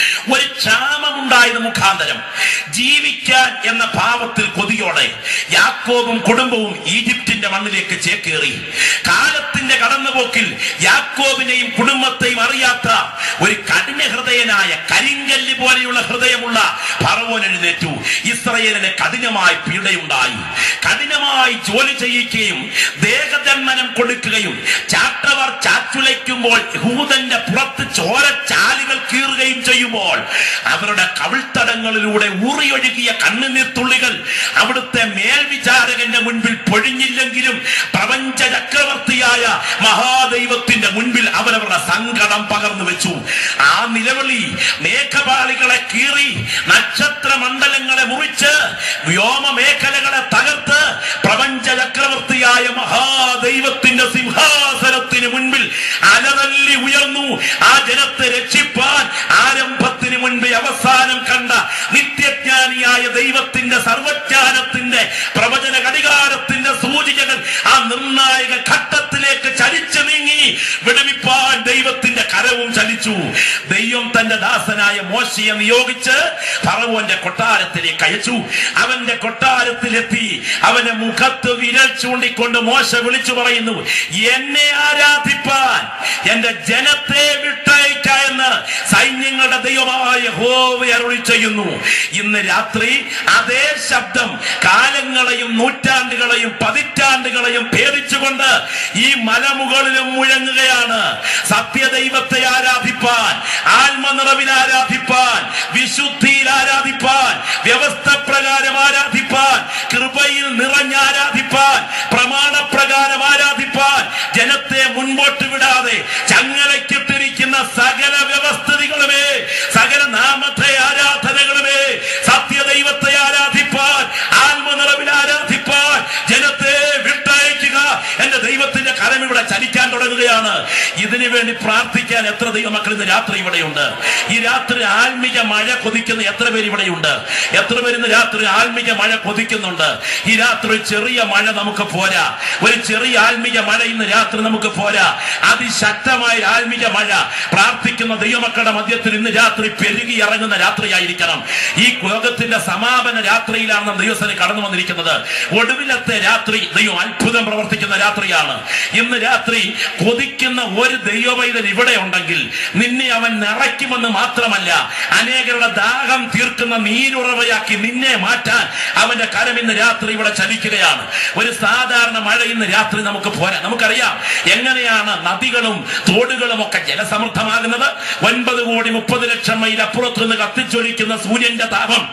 ക്ഷാമമുണ്ടായത് മുഖാന്തരം ജീവിക്കാൻ എന്ന ഭാവത്തിൽ കൊതിയോടെ യാക്കോബും കുടുംബവും ഈജിപ്തിന്റെ മണ്ണിലേക്ക് ചേക്കേറി കാലത്തിന്റെ കടന്നുപോക്കിൽ യാക്കോബിനെയും കുടുംബത്തെയും അറിയാത്ത ഒരു കഠിന ഹൃദയനായ കരിങ്കല്ല് പോലെയുള്ള ഹൃദയമുള്ള ഫറവോൻ എഴുന്നേറ്റു ഇസ്രയേലിന് കഠിനമായി പീഡയുണ്ടായി കഠിനമായി ജോലി ചെയ്യിക്കുകയും ദേഹജന്മനം കൊടുക്കുകയും ചാട്ടവർ ചാച്ചുലയ്ക്കുമ്പോൾ ഹൂതന്റെ പുറത്ത് ചോരച്ചാലുകൾ കീറുകയും ചെയ്യുമ്പോൾ അവരുടെ കവിൾത്തടങ്ങളിലൂടെ ഊറിയൊഴുകിയ കണ്ണുനീർ തുള്ളികൾ അവിടുത്തെ മേൽവിചാരകന്റെ മുൻപിൽ പൊഴിഞ്ഞില്ലെങ്കിലും പ്രപഞ്ച ചക്രവർത്തിയായ മഹാദൈവത്തിന്റെ മുൻപിൽ അവരവരുടെ സങ്കടം പകർന്നു വെച്ചു ആ നിലവിളി മേഘപാളികളെ കീറി നക്ഷത്ര മണ്ഡലങ്ങളെ മുറിച്ച് വ്യോമ മേഖലകളെ തകർത്ത് പ്രപഞ്ച ചക്രവർത്തിയായ മഹാദൈവത്തിന്റെ സിംഹാസനത്തിന് മുൻപിൽ അലതല്ലി ഉയർന്നു ആ ജനത്തെ രക്ഷിപ്പാൻ ആരംഭത്തിന് മുൻപേ അവസാനം കണ്ട നിത്യജ്ഞാനിയായ ദൈവത്തിന്റെ സർവജ്ഞാനത്തിന്റെ പ്രവചന ഘടികാരത്തിന്റെ സൂചികകൾ ആ നിർണായക ഘട്ടത്തിലേക്ക് ചലിച്ചു നീങ്ങി വിടുവിപ്പാൻ ദൈവത്തിന്റെ കരവും ചലിച്ചു ദൈവം തന്റെ ദാസനായ മോശയെ നിയോഗിച്ച് ഫറവോന്റെ കൊട്ടാരത്തിലേക്ക് അയച്ചു അവന്റെ കൊട്ടാരത്തിലെത്തി അവന്റെ മുഖത്ത് വിരൽ ചൂണ്ടിക്കൊണ്ട് മോശ വിളിച്ചു പറയുന്നു എന്നെ ആരാധിപ്പാൻ എന്റെ ജനത്തെ വിട്ടയക്ക എന്ന് സൈന്യങ്ങളുടെ ദൈവമായ ഹോവ അരുളി ചെയ്യുന്നു ഇന്ന് രാത്രി അതേ ശബ്ദം കാലങ്ങളെയും നൂറ്റാണ്ടുകളെയും പതിറ്റാണ്ടുകളെയും ഭേദിച്ചുകൊണ്ട് ഈ മലമുകളിലും മുഴങ്ങുകയാണ് സത്യദൈവത്തെ ആരാധിപ്പാൻ ആത്മനിറവിൽ ആരാധിപ്പാൻ വിശുദ്ധിയിൽ ആരാധിപ്പാൻ വ്യവസ്ഥ പ്രകാരം ആരാധിപ്പാൻ കൃപയിൽ നിറഞ്ഞ് ആരാധിപ്പാൻ പ്രമാണപ്രകാരം ആരാധിപ്പാൻ ജനത്തെ മുൻപോട്ട് വിടാതെ ചങ്ങലക്കിട്ടിരിക്കുന്ന സകല വ്യവസ്ഥിതികളുമേ സകല നാമത്തെ ആരാധനകളുമേ സത്യദൈവത്തെ ആരാധിപ്പാൻ ആത്മനിറവിൽ ആരാധിപ്പാൻ ജനത്തെ വിട്ടയക്കുക എന്റെ ദൈവത്തിന്റെ കരം ഇവിടെ ചലിക്കാൻ തുടങ്ങുകയാണ് ഇതിനു വേണ്ടി പ്രാർത്ഥിക്കാൻ എത്ര ദൈവമക്കൾ ഇന്ന് രാത്രി ഇവിടെയുണ്ട് ഈ രാത്രി ആത്മീക മഴ കൊതിക്കുന്ന എത്ര പേര് ഇവിടെയുണ്ട് എത്ര പേര് ഇന്ന് രാത്രി ആത്മീക മഴ കൊതിക്കുന്നുണ്ട് ഈ രാത്രി ഒരു ചെറിയ മഴ നമുക്ക് പോരാ ഒരു ചെറിയ ആത്മീക മഴ ഇന്ന് രാത്രി നമുക്ക് പോരാ അതിശക്തമായ ആത്മീക മഴ പ്രാർത്ഥിക്കുന്ന ദൈവമക്കളുടെ മധ്യത്തിൽ ഇന്ന് രാത്രി പെരുകി ഇറങ്ങുന്ന രാത്രിയായിരിക്കണം ഈ ലോകത്തിന്റെ സമാപന രാത്രിയിലാണ് നാം ദൈവസ്ഥനെ കടന്നു വന്നിരിക്കുന്നത് ഒടുവിലത്തെ രാത്രി ദൈവം അത്ഭുതം പ്രവർത്തിക്കുന്ന രാത്രിയാണ് ഇന്ന് രാത്രി കൊതിക്കുന്ന ഒരു ദൈവവൈതൻ ഇവിടെ ഉണ്ടെങ്കിൽ നിന്നെ അവൻ നിറയ്ക്കുമെന്ന് മാത്രമല്ല അനേകരുടെ ദാഹം തീർക്കുന്ന നീരുറവയാക്കി നിന്നെ മാറ്റാൻ അവന്റെ കരം ഇന്ന് രാത്രി ഇവിടെ ചലിക്കുകയാണ് ഒരു സാധാരണ മഴ ഇന്ന് രാത്രി നമുക്ക് പോരാ നമുക്കറിയാം എങ്ങനെയാണ് നദികളും തോടുകളും ഒക്കെ ജലസമൃദ്ധമാകുന്നത് ഒൻപത് കോടി മുപ്പത് ലക്ഷം മൈൽ അപ്പുറത്ത് നിന്ന് കത്തിച്ചൊലിക്കുന്ന സൂര്യന്റെ താപം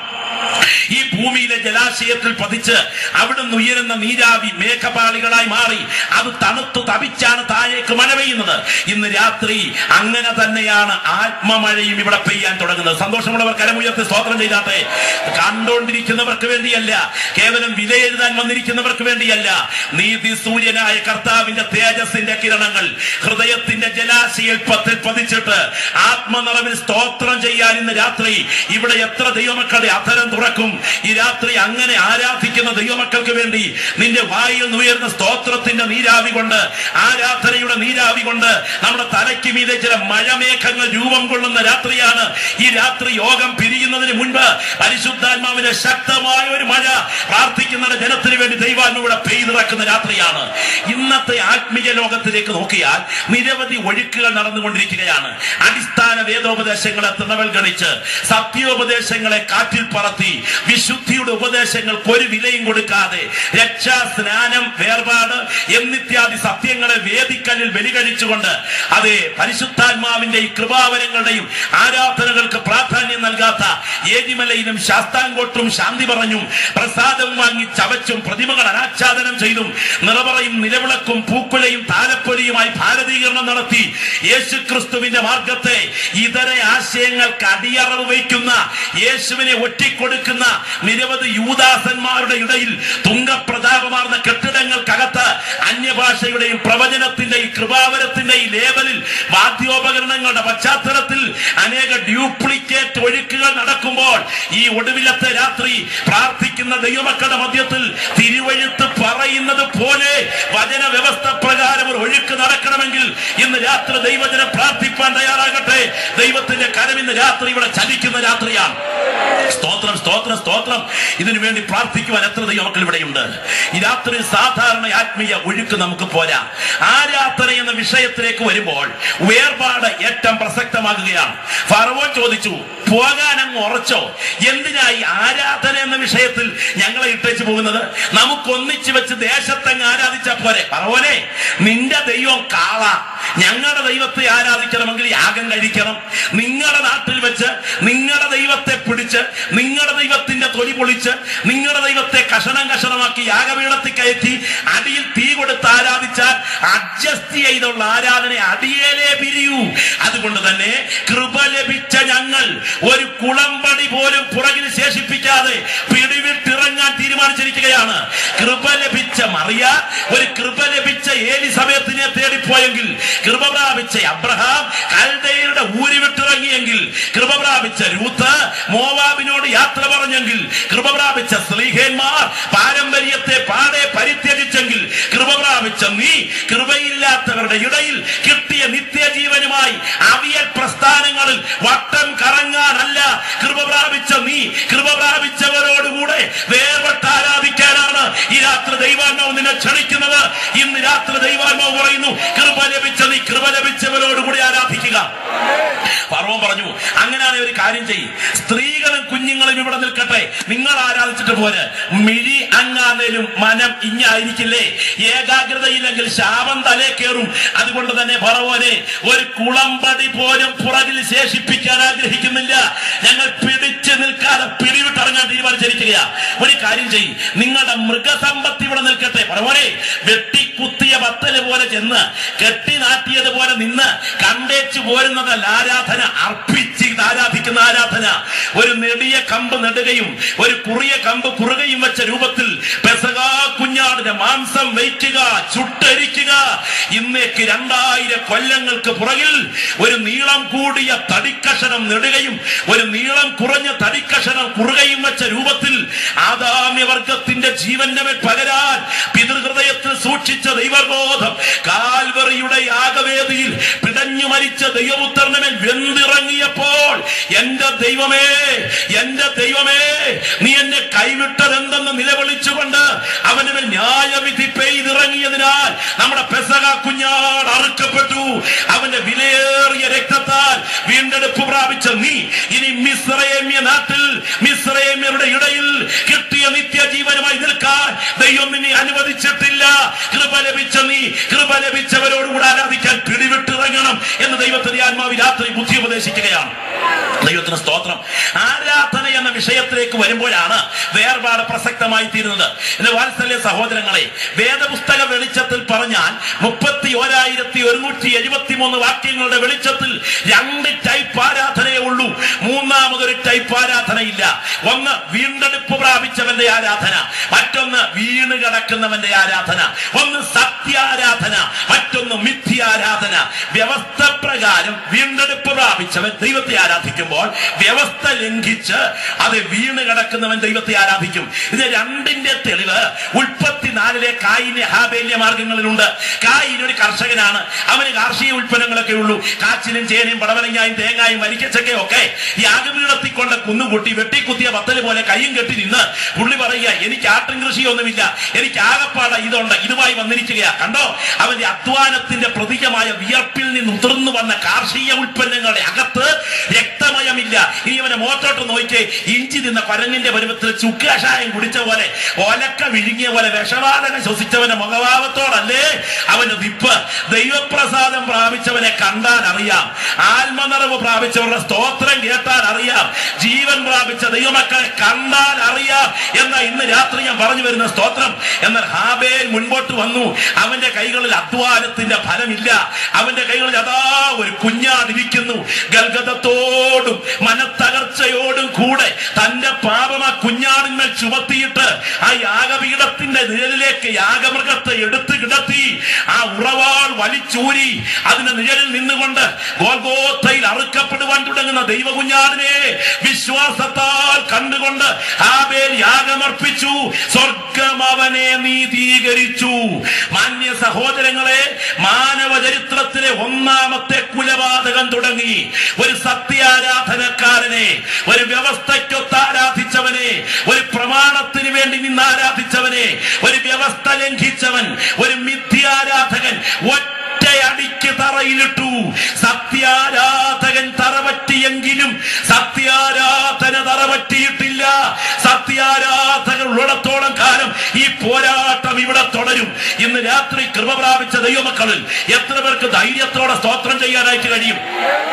ഈ ഭൂമിയിലെ ജലാശയത്തിൽ പതിച്ച് അവിടുന്ന് ഉയരുന്ന നീരാവി മേഘപാളികളായി മാറി അത് തണുത്തു തപിച്ചാണ് താഴേക്ക് മഴ പെയ്യുന്നത് ഇന്ന് രാത്രി അങ്ങനെ തന്നെയാണ് ആത്മമഴയും ഇവിടെ പെയ്യാൻ തുടങ്ങുന്നത് സന്തോഷമുള്ളവർ കരമുയർത്തി സ്തോത്രം ചെയ്താട്ടെ കണ്ടുകൊണ്ടിരിക്കുന്നവർക്ക് വേണ്ടിയല്ല കേവലം വിലയെഴുതാൻ വന്നിരിക്കുന്നവർക്ക് വേണ്ടിയല്ല നീതി സൂര്യനായ കർത്താവിന്റെ തേജസ്സിന്റെ കിരണങ്ങൾ ഹൃദയത്തിന്റെ ജലാശയൽപ്പത്തിൽ പതിച്ചിട്ട് ആത്മനിറവിൽ സ്തോത്രം ചെയ്യാൻ ഇന്ന് രാത്രി ഇവിടെ എത്ര ദൈവമക്കളുടെ അധരം തുറക്കും ഈ രാത്രി അങ്ങനെ ആരാധിക്കുന്ന ദൈവമക്കൾക്ക് വേണ്ടി നിന്റെ വായിൽ നിന്ന് ഉയർന്ന സ്തോത്രത്തിന്റെ നീരാവി കൊണ്ട് ആരാധനയുടെ നീരാവി കൊണ്ട് നമ്മുടെ തലയ്ക്ക് മീതെ ചില മഴമേഘങ്ങൾ രൂപം കൊള്ളുന്ന രാത്രിയാണ് ഈ രാത്രി യോഗം പിരിയുന്നതിന് മുൻപ് പരിശുദ്ധാത്മാവിന്റെ ശക്തമായ ഒരു മഴ പ്രാർത്ഥിക്കുന്ന ജനത്തിന് വേണ്ടി ദൈവാത്മ ഇവിടെ പെയ്തിറക്കുന്ന രാത്രിയാണ് ഇന്നത്തെ ആത്മീയ ലോകത്തിലേക്ക് നോക്കിയാൽ നിരവധി ഒഴുക്കുകൾ നടന്നുകൊണ്ടിരിക്കുകയാണ് അടിസ്ഥാന വേദോപദേശങ്ങളെ തൃണവൽഗണിച്ച് സത്യോപദേശങ്ങളെ കാറ്റിൽ പറത്തി വിശുദ്ധിയുടെ ഉപദേശങ്ങൾക്ക് ഒരു വിലയും കൊടുക്കാതെ രക്ഷാ സ്നാനം വേർപാട് എന്നിത്യാദി സത്യങ്ങളെ വേദിക്കല്ലിൽ ബലികഴിച്ചുകൊണ്ട് അതെ പരിശുദ്ധാത്മാവിന്റെ ഈ കൃപാവരങ്ങളുടെയും ആരാധനകൾക്ക് പ്രാധാന്യം നൽകാത്ത ഏതിമലയിലും ശാസ്താംകോട്ടും ശാന്തി പറഞ്ഞും പ്രസാദം വാങ്ങി ചവച്ചും പ്രതിമകൾ അനാച്ഛാദനം ചെയ്തും നിറപറയും നിലവിളക്കും പൂക്കുലയും താലപ്പൊലിയുമായി ഭാരതീകരണം നടത്തി യേശുക്രിസ്തുവിന്റെ മാർഗത്തെ ഇതര ആശയങ്ങൾക്ക് അടിയറവ് വയ്ക്കുന്ന യേശുവിനെ ഒറ്റിക്കൊടുക്കുന്ന നിരവധി യൂദാസന്മാരുടെ ഇടയിൽ തുങ്കപ്രതാപമാർന്ന കെട്ടിടങ്ങൾക്കകത്ത് അന്യഭാഷയുടെയും പ്രവചനത്തിന്റെയും കൃപാവരത്തിന്റെയും ലേബലിൽ വാദ്യോപകരണങ്ങളുടെ പശ്ചാത്തലത്തിൽ അനേക ഡ്യൂപ്ലിക്കേറ്റ് ഒഴുക്കുകൾ നടക്കുമ്പോൾ നിൽക്കുമ്പോൾ ഈ ഒടുവിലത്തെ രാത്രി പ്രാർത്ഥിക്കുന്ന ദൈവമക്കളുടെ മധ്യത്തിൽ തിരുവഴുത്ത് പറയുന്നത് പോലെ വചന വ്യവസ്ഥ പ്രകാരം ഒരു ഒഴുക്ക് നടക്കണമെങ്കിൽ ഇന്ന് രാത്രി ദൈവജനം പ്രാർത്ഥിപ്പാൻ തയ്യാറാകട്ടെ ദൈവത്തിന്റെ കരം ഇന്ന് രാത്രി ഇവിടെ ചലിക്കുന്ന രാത്രിയാണ് സ്തോത്രം സ്തോത്രം സ്തോത്രം ഇതിനു വേണ്ടി പ്രാർത്ഥിക്കുവാൻ എത്ര ദൈവമക്കൾ ഇവിടെയുണ്ട് ഈ രാത്രി സാധാരണ ആത്മീയ ഒഴുക്ക് നമുക്ക് പോരാ ആരാധന എന്ന വിഷയത്തിലേക്ക് വരുമ്പോൾ വേർപാട് ഏറ്റവും പ്രസക്തമാകുകയാണ് ഫറവോൻ ചോദിച്ചു പോകാൻ അങ്ങ് ഉറച്ചോ എന്തിനായി ആരാധന എന്ന വിഷയത്തിൽ ഞങ്ങളെ ഇട്ടേച്ച് പോകുന്നത് നമുക്ക് ഒന്നിച്ചു വെച്ച് ദേശത്തങ്ങ് ആരാധിച്ചാ പോരെ ഫറവോനെ നിന്റെ ദൈവം കാള ഞങ്ങളുടെ ദൈവത്തെ ആരാധിക്കണമെങ്കിൽ യാഗം കഴിക്കണം നിങ്ങളുടെ നാട്ടിൽ വെച്ച് നിങ്ങളുടെ ദൈവത്തെ പിടിച്ച് നിങ്ങളുടെ ദൈവത്തിന്റെ തൊലി പൊളിച്ച് നിങ്ങളുടെ ദൈവത്തെ കഷണം കഷണമാക്കി യാഗപീഠത്തിൽ കയറ്റി അടിയിൽ തീ കൊടുത്ത് ആരാധിച്ചാൽ അഡ്ജസ്റ്റ് ചെയ്തുള്ള ആരാധന അടിയേലേ പിരിയൂ അതുകൊണ്ട് തന്നെ കൃപ ലഭിച്ച ഞങ്ങൾ ഒരു കുളമ്പടി പോലും പുറകിൽ ശേഷിപ്പിക്കാതെ പിടിവിട്ടിറങ്ങാൻ തീരുമാനിച്ചിരിക്കുകയാണ് കൃപ ലഭിച്ച മറിയ ഒരു കൃപ ലഭിച്ച ഏലി സമയത്തിനെ തേടിപ്പോയെങ്കിൽ കൃപ പ്രാപിച്ച അബ്രഹാം കൽദയരുടെ ഊരി വിട്ടിറങ്ങിയെങ്കിൽ കൃപ പ്രാപിച്ച രൂത്ത് മോവാബിനോട് യാത്ര പറഞ്ഞെങ്കിൽ കൃപ പ്രാപിച്ച സ്ലീഹന്മാർ പാരമ്പര്യത്തെ പാടെ പരിത്യജിച്ചെങ്കിൽ കൃപ പ്രാപിച്ച നീ കൃപയില്ലാത്തവരുടെ ഇടയിൽ കിട്ടിയ നിത്യജീവനുമായി അവിയൽ പ്രസ്ഥാനങ്ങളിൽ വട്ടം കറങ്ങാനല്ല കൃപ പ്രാപിച്ച നീ കൃപ പ്രാപിച്ചവരോടുകൂടെ വേർപെട്ട് ആരാധിക്കാനാണ് ഈ രാത്രി ദൈവാത്മാവ് നിന്നെ ക്ഷണിക്കുന്നത് ഇന്ന് രാത്രി ദൈവാത്മാവ് പറയുന്നു കൃപ ലഭിച്ച നീ കൃപ ലഭിച്ചവരോടുകൂടി ആരാധിക്കുക പർവം പറഞ്ഞു അങ്ങനെയാണ് ഒരു കാര്യം ചെയ്യും സ്ത്രീകളും കുഞ്ഞുങ്ങളും ഇവിടെ നിൽക്കട്ടെ നിങ്ങൾ ആരാധിച്ചിട്ട് പോര് മിഴി അങ്ങാന്നേലും മനം ഇങ്ങായിരിക്കില്ലേ ഏകാഗ്രതയില്ലെങ്കിൽ ശാപം തലേ കയറും അതുകൊണ്ട് തന്നെ പറവോനെ ഒരു കുളമ്പടി പോലും പുറകിൽ ശേഷിപ്പിക്കാൻ ആഗ്രഹിക്കുന്നില്ല ഞങ്ങൾ പിടിച്ചു നിൽക്കാതെ പിടിവിട്ടിറങ്ങാൻ തീരുമാനിച്ചിരിക്കുകയാ ഒരു കാര്യം ചെയ്യും നിങ്ങളുടെ മൃഗസമ്പത്ത് ഇവിടെ നിൽക്കട്ടെ പറവോനെ വെട്ടിക്കുത്തിയ ബത്തല് പോലെ ചെന്ന് കെട്ടി നാട്ടിയതുപോലെ നിന്ന് കണ്ടേച്ചു പോരുന്നതല്ല ആരാധന അർപ്പിച്ച് ഇത് ആരാധിക്കുന്ന ആരാധന ഒരു നെടിയ കമ്പ് നെടുകയും ഒരു കുറിയ കമ്പ് കുറുകയും വെച്ച രൂപത്തിൽ പെസകാ കുഞ്ഞാടിന്റെ മാംസം വയ്ക്കുക ചുട്ടരിക്കുക ഇന്നേക്ക് രണ്ടായിരം കൊല്ലങ്ങൾക്ക് പുറകിൽ ഒരു നീളം കൂടിയ തടിക്കഷണം നെടുകയും ഒരു നീളം കുറഞ്ഞ തടിക്കഷണം കുറുകയും വെച്ച രൂപത്തിൽ ആദാമ്യവർഗത്തിന്റെ ജീവന്റെ മേൽ പകരാൻ പിതൃഹൃദയത്തിൽ സൂക്ഷിച്ച ദൈവബോധം കാൽവറിയുടെ യാഗവേദിയിൽ പിടഞ്ഞു മരിച്ച ദൈവപുത്രന്റെ മേൽ വെന്തിറങ്ങിയപ്പോൾ എന്റെ ദൈവമേ എന്റെ ദൈവമേ നീ എന്നെ കൈവിട്ടതെന്തെന്ന് നിലവിളിച്ചുകൊണ്ട് അവന് മേൽ ന്യായവിധി പെയ്തിറങ്ങിയതിനാൽ നമ്മുടെ പെസക കുഞ്ഞാട് അറുക്കപ്പെട്ടു അവന്റെ വിലയേറിയ രക്തത്താൽ വീണ്ടെടുപ്പ് പ്രാപിച്ച നീ ഇനി മിശ്രേമ്യ നാട്ടിൽ മിശ്രേമ്യരുടെ ഇടയിൽ കിട്ടിയ നിത്യജീവനുമായി നിൽക്കാൻ ദൈവം നിന്നെ അനുവദിച്ചിട്ടില്ല കൃപ ലഭിച്ച നീ കൃപ ലഭിച്ചവരോടുകൂടെ ആരാധിക്കാൻ പിടിവിട്ടിറങ്ങണം എന്ന് ദൈവത്തിന്റെ ആത്മാവ് രാത്രി ബുദ്ധി ഉപദേശിക്കുകയാണ് ദൈവത്തിന് സ്തോത്രം ആരാധന എന്ന വിഷയത്തിലേക്ക് വരുമ്പോഴാണ് വേർപാട് പ്രസക്തമായി തീരുന്നത് എന്റെ വാത്സല്യ സഹോദരങ്ങളെ വേദപുസ്തക വെളിച്ചത്തിൽ പറഞ്ഞാൽ മുപ്പത്തി ഓരായിരത്തി ഒരുന്നൂറ്റി എഴുപത്തി മൂന്ന് വാക്യങ്ങളുടെ വെളിച്ചത്തിൽ രണ്ട് ടൈപ്പ് ആരാധനയേ ഉള്ളൂ മൂന്നാമതൊരു ടൈപ്പ് ആരാധനയില്ല ഒന്ന് വീണ്ടെടുപ്പ് പ്രാപിച്ചവന്റെ ആരാധന മറ്റൊന്ന് വീണ് കിടക്കുന്നവന്റെ ആരാധന ഒന്ന് സത്യാരാധന മറ്റൊന്ന് മിഥ്യാരാധന വ്യവസ്ഥ പ്രകാരം വീണ്ടെടുപ്പ് പ്രാപിച്ചവൻ ദൈവത്തെ ആരാധിക്കുമ്പോൾ വ്യവസ്ഥ ലംഘിച്ച് അത് വീണ് കിടക്കുന്നവൻ ദൈവത്തെ ആരാധിക്കും ഇത് രണ്ടിന്റെ തെളിവ് ഉൽപ്പത്തിനാലിലെ കായിന്റെ ഹാബേല്യ മാർഗങ്ങളിലുണ്ട് കായിൻ ഒരു കർഷകനാണ് അവന് കാർഷിക ഉൽപ്പന്നങ്ങളൊക്കെ ഉള്ളൂ കാച്ചിലും ചേനയും പടവലങ്ങായും തേങ്ങായും വരിക്കച്ചക്കയും ഒക്കെ യാഗപീഠത്തിൽ കൊണ്ട് കുന്നുകൂട്ടി വെട്ടിക്കുത്തിയ പത്തല് പോലെ കയ്യും കെട്ടി നിന്ന് പുള്ളി പറയുക എനിക്ക് ആട്ടിൻ കൃഷിയൊന്നുമില്ല എനിക്ക് ആകപ്പാട ഇതുണ്ട് ഇതുമായി വന്നിരിക്കുകയാ കണ്ടോ അവന്റെ അധ്വാനത്തിന്റെ പ്രതീകമായ വിയർപ്പിൽ നിന്ന് ഉതിർന്നു വന്ന കാർഷിക ഉൽപ്പന്നങ്ങളുടെ അകത്ത് രക്തമയമില്ല ഇനി അവനെ മോട്ടോട്ട് നോക്കിയേ ഇഞ്ചി നിന്ന കൊരങ്ങിന്റെ പരുവത്തിൽ ചുക്കാഷായം കുടിച്ച പോലെ ഒലക്ക വിഴുങ്ങിയ പോലെ വിഷവാതകം ശ്വസിച്ചവന്റെ മുഖഭാവത്തോടല്ലേ അവന്റെ ദിപ്പ് ദൈവപ്രസാദം പ്രാപിച്ചവനെ കണ്ടാൽ അറിയാം ആത്മനിറവ് പ്രാപിച്ചവരുടെ സ്തോത്രം കേട്ടാൽ അറിയാം ജീവൻ പ്രാപിച്ച ദൈവമക്കളെ കണ്ടാൽ അറിയാം എന്ന ഇന്ന് രാത്രി ഞാൻ പറഞ്ഞു വരുന്ന സ്തോത്രം എന്നാൽ ഹാബേൽ മുൻപോട്ട് വന്നു അവന്റെ കൈകളിൽ അധ്വാനത്തിന്റെ ഫലമില്ല അവന്റെ കൈകളിൽ അതാ ഒരു കുഞ്ഞാടിരിക്കുന്നു ഗൽഗതത്തോടും മനത്തകർച്ചയോടും കൂടെ തന്റെ പാപം ആ കുഞ്ഞാടിന്മേൽ ചുമത്തിയിട്ട് ആ യാഗപീഠത്തിന്റെ നിഴലിലേക്ക് യാഗമൃഗത്തെ എടുത്തു കിടത്തി ആ ഉറവാൾ വലിച്ചൂരി അതിന്റെ നിഴലിൽ നിന്നുകൊണ്ട് ഗോൽഗോത്തയിൽ അറുക്കപ്പെടുവാൻ തുടങ്ങുന്ന ദൈവകുഞ്ഞാടിനെ വിശ്വാസത്താൽ കണ്ടുകൊണ്ട് ഹാബേൽ യാഗമർപ്പിച്ചു സ്വർഗം അവനെ നീതീകരിച്ചു മാന്യ സഹോദരങ്ങളെ മാനവ ചരിത്രത്തിലെ ഒന്നാമത്തെ കുലപാതകം തുടങ്ങി ഒരു സത്യാരാധനക്കാരനെ ഒരു വ്യവസ്ഥയ്ക്കൊത്ത് ആരാധിച്ചവനെ ഒരു പ്രമാണത്തിന് വേണ്ടി നിന്ന് ആരാധിച്ചവനെ ഒരു വ്യവസ്ഥ ലംഘിച്ചവൻ ഒരു മിഥ്യാരാധകൻ ഒറ്റയടിക്ക് തറയിലിട്ടു സത്യാരാധകൻ തറപറ്റിയെങ്കിലും സത്യാരാധന തറപറ്റിയിട്ടില്ല സത്യാരാധകൻ ഉള്ളിടത്തോളം കാലം ഈ പോരാട്ടം ഇവിടെ തുടരും ഇന്ന് രാത്രി കൃപ പ്രാപിച്ച ദൈവമക്കളിൽ എത്ര പേർക്ക് ധൈര്യത്തോടെ സ്തോത്രം ചെയ്യാനായിട്ട് കഴിയും